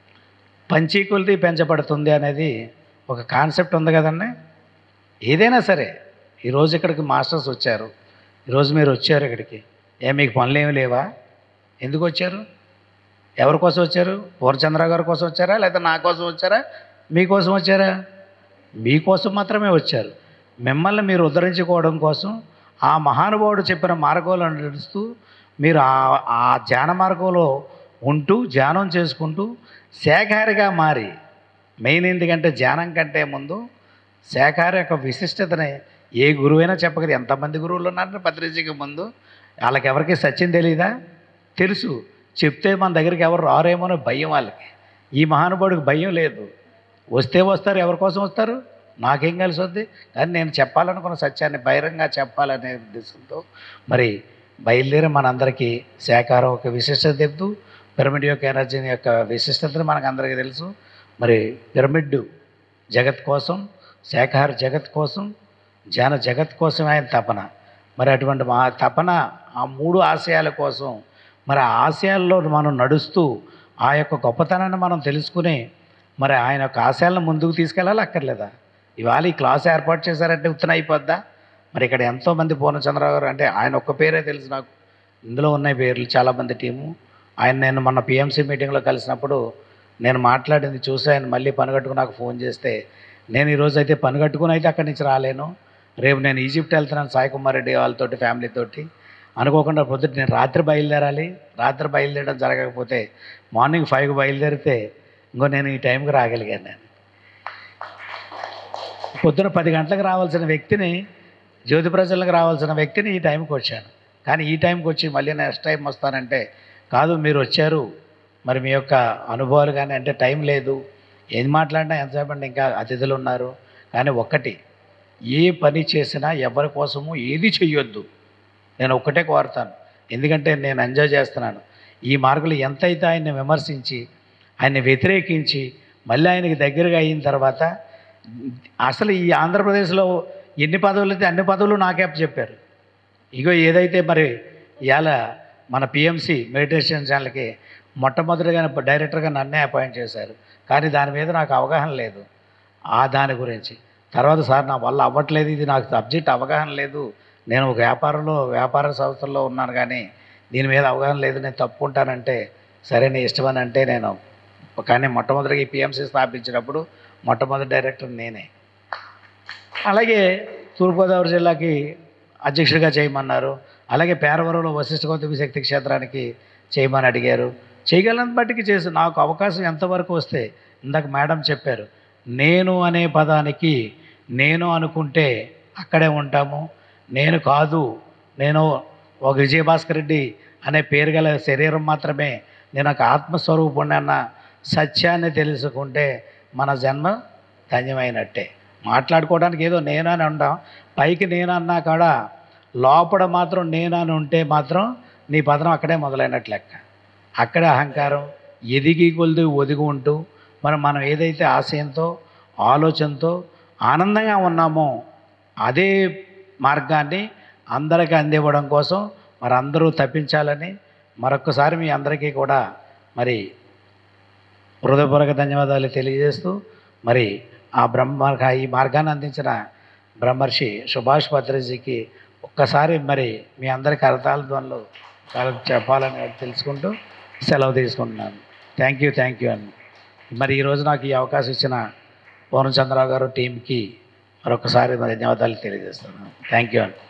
పంచీకులది పెంచబడుతుంది అనేది ఒక కాన్సెప్ట్ ఉంది కదండి ఏదైనా సరే ఈరోజు ఇక్కడికి మాస్టర్స్ వచ్చారు ఈరోజు మీరు వచ్చారు ఇక్కడికి ఏ మీకు పనులు ఏమి లేవా ఎందుకు వచ్చారు ఎవరి కోసం వచ్చారు పూర్ణచంద్ర గారి కోసం వచ్చారా లేదా నా కోసం వచ్చారా మీకోసం వచ్చారా మీకోసం మాత్రమే వచ్చారు మిమ్మల్ని మీరు ఉద్ధరించుకోవడం కోసం ఆ మహానుభావుడు చెప్పిన మార్గంలో నడుస్తూ మీరు ఆ ఆ ధ్యాన మార్గంలో ఉంటూ ధ్యానం చేసుకుంటూ శాఖాహారిగా మారి మెయిన్ ఎందుకంటే ధ్యానం కంటే ముందు శాఖాహార యొక్క విశిష్టతని ఏ గురువైనా చెప్పగలరు ఎంతమంది గురువులు ఉన్నారంటే పత్రికకి ముందు వాళ్ళకి ఎవరికి సత్యం తెలియదా తెలుసు చెప్తే మన దగ్గరికి ఎవరు రారేమో అని భయం వాళ్ళకి ఈ మహానుభావుడికి భయం లేదు వస్తే వస్తారు ఎవరి కోసం వస్తారు నాకేం కలిసి వద్ది కానీ నేను చెప్పాలనుకున్న సత్యాన్ని బహిరంగ చెప్పాలనే ఉద్దేశంతో మరి బయలుదేరి మనందరికీ శాఖారం యొక్క విశిష్టత చెప్తూ పిరమిడ్ యొక్క ఎనర్జీ యొక్క విశిష్టతను మనకు అందరికీ తెలుసు మరి పిరమిడ్ జగత్ కోసం శాఖాహార జగత్ కోసం ధ్యాన జగత్ కోసం ఆయన తపన మరి అటువంటి మా తపన ఆ మూడు ఆశయాల కోసం మరి ఆ ఆశయాల్లో మనం నడుస్తూ ఆ యొక్క గొప్పతనాన్ని మనం తెలుసుకుని మరి ఆయన యొక్క ఆశయాలను ముందుకు తీసుకెళ్ళాలి అక్కర్లేదా ఇవాళ ఈ క్లాస్ ఏర్పాటు చేశారంటే ఉత్తన అయిపోద్దా మరి ఇక్కడ ఎంతోమంది పూర్ణచంద్రరావు గారు అంటే ఆయన ఒక్క పేరే తెలుసు నాకు ఇందులో ఉన్నాయి పేర్లు చాలామంది టీము ఆయన నేను మొన్న పిఎంసీ మీటింగ్లో కలిసినప్పుడు నేను మాట్లాడింది చూసి ఆయన మళ్ళీ పనిగట్టుకుని నాకు ఫోన్ చేస్తే నేను ఈరోజు అయితే పనిగట్టుకుని అయితే అక్కడి నుంచి రాలేను రేపు నేను ఈజిప్ట్ వెళ్తున్నాను సాయి కుమార్ రెడ్డి వాళ్ళతోటి ఫ్యామిలీతోటి అనుకోకుండా పొద్దుట నేను రాత్రి బయలుదేరాలి రాత్రి బయలుదేరడం జరగకపోతే మార్నింగ్ ఫైవ్కి బయలుదేరితే ఇంకో నేను ఈ టైంకి రాగలిగాను నేను పొద్దున పది గంటలకు రావాల్సిన వ్యక్తిని జ్యోతి ప్రజలకు రావాల్సిన వ్యక్తిని ఈ టైంకి వచ్చాను కానీ ఈ టైంకి వచ్చి మళ్ళీ నెక్స్ట్ టైం వస్తానంటే కాదు మీరు వచ్చారు మరి మీ యొక్క అనుభవాలు కానీ అంటే టైం లేదు ఏం మాట్లాడినా ఎంతసేపు అంటే ఇంకా అతిథులు ఉన్నారు కానీ ఒక్కటి ఏ పని చేసినా ఎవరి కోసము ఏది చెయ్యొద్దు నేను ఒక్కటే కోరుతాను ఎందుకంటే నేను ఎంజాయ్ చేస్తున్నాను ఈ మార్కులు ఎంతైతే ఆయన్ని విమర్శించి ఆయన్ని వ్యతిరేకించి మళ్ళీ ఆయనకి దగ్గరగా అయిన తర్వాత అసలు ఈ ఆంధ్రప్రదేశ్లో ఎన్ని పదవులు అయితే అన్ని పదవులు నాకే చెప్పారు ఇగో ఏదైతే మరి ఇవాళ మన పిఎంసి మెడిటేషన్ ఛానల్కి మొట్టమొదటిగా డైరెక్టర్గా నన్నే అపాయింట్ చేశారు కానీ దాని మీద నాకు అవగాహన లేదు ఆ దాని గురించి తర్వాత సార్ నా వల్ల అవ్వట్లేదు ఇది నాకు సబ్జెక్ట్ అవగాహన లేదు నేను ఒక వ్యాపారంలో వ్యాపార సంస్థల్లో ఉన్నాను కానీ దీని మీద అవగాహన లేదు నేను తప్పుకుంటానంటే సరే నీ ఇష్టమని అంటే నేను కానీ మొట్టమొదటిగా ఈ పిఎంసీ స్థాపించినప్పుడు మొట్టమొదటి డైరెక్టర్ నేనే అలాగే తూర్పుగోదావరి జిల్లాకి అధ్యక్షుడిగా చేయమన్నారు అలాగే పేరవరంలో వశిష్ఠ గౌతమి శక్తి క్షేత్రానికి చేయమని అడిగారు చేయగలని బట్టికి చేసి నాకు అవకాశం ఎంతవరకు వస్తే ఇందాక మేడం చెప్పారు నేను అనే పదానికి నేను అనుకుంటే అక్కడే ఉంటాము నేను కాదు నేను ఒక విజయభాస్కర్ రెడ్డి అనే పేరు గల శరీరం మాత్రమే నేను ఒక ఆత్మస్వరూపుణ్ణి అన్న సత్యాన్ని తెలుసుకుంటే మన జన్మ ధన్యమైనట్టే మాట్లాడుకోవడానికి ఏదో నేను అని ఉంటాం పైకి నేను అన్నా కాడ లోపల మాత్రం నేను అని ఉంటే మాత్రం నీ పదనం అక్కడే మొదలైనట్లు లెక్క అక్కడే అహంకారం ఎదిగి కొలిది ఒదిగి ఉంటూ మరి మనం ఏదైతే ఆశయంతో ఆలోచనతో ఆనందంగా ఉన్నామో అదే మార్గాన్ని అందరికీ అందివ్వడం కోసం మరి అందరూ తప్పించాలని మరొక్కసారి మీ అందరికీ కూడా మరి హృదయపూర్వక ధన్యవాదాలు తెలియజేస్తూ మరి ఆ బ్రహ్మ ఈ మార్గాన్ని అందించిన బ్రహ్మర్షి సుభాష్ భద్రజీకి ఒక్కసారి మరి మీ అందరికి అర్థాల ధ్వనులు చెప్పాలని తెలుసుకుంటూ సెలవు తీసుకుంటున్నాను థ్యాంక్ యూ థ్యాంక్ యూ అని మరి ఈరోజు నాకు ఈ అవకాశం ఇచ్చిన పూర్ణచంద్రరావు గారు టీంకి మరొకసారి ధన్యవాదాలు తెలియజేస్తున్నాను థ్యాంక్ యూ అండి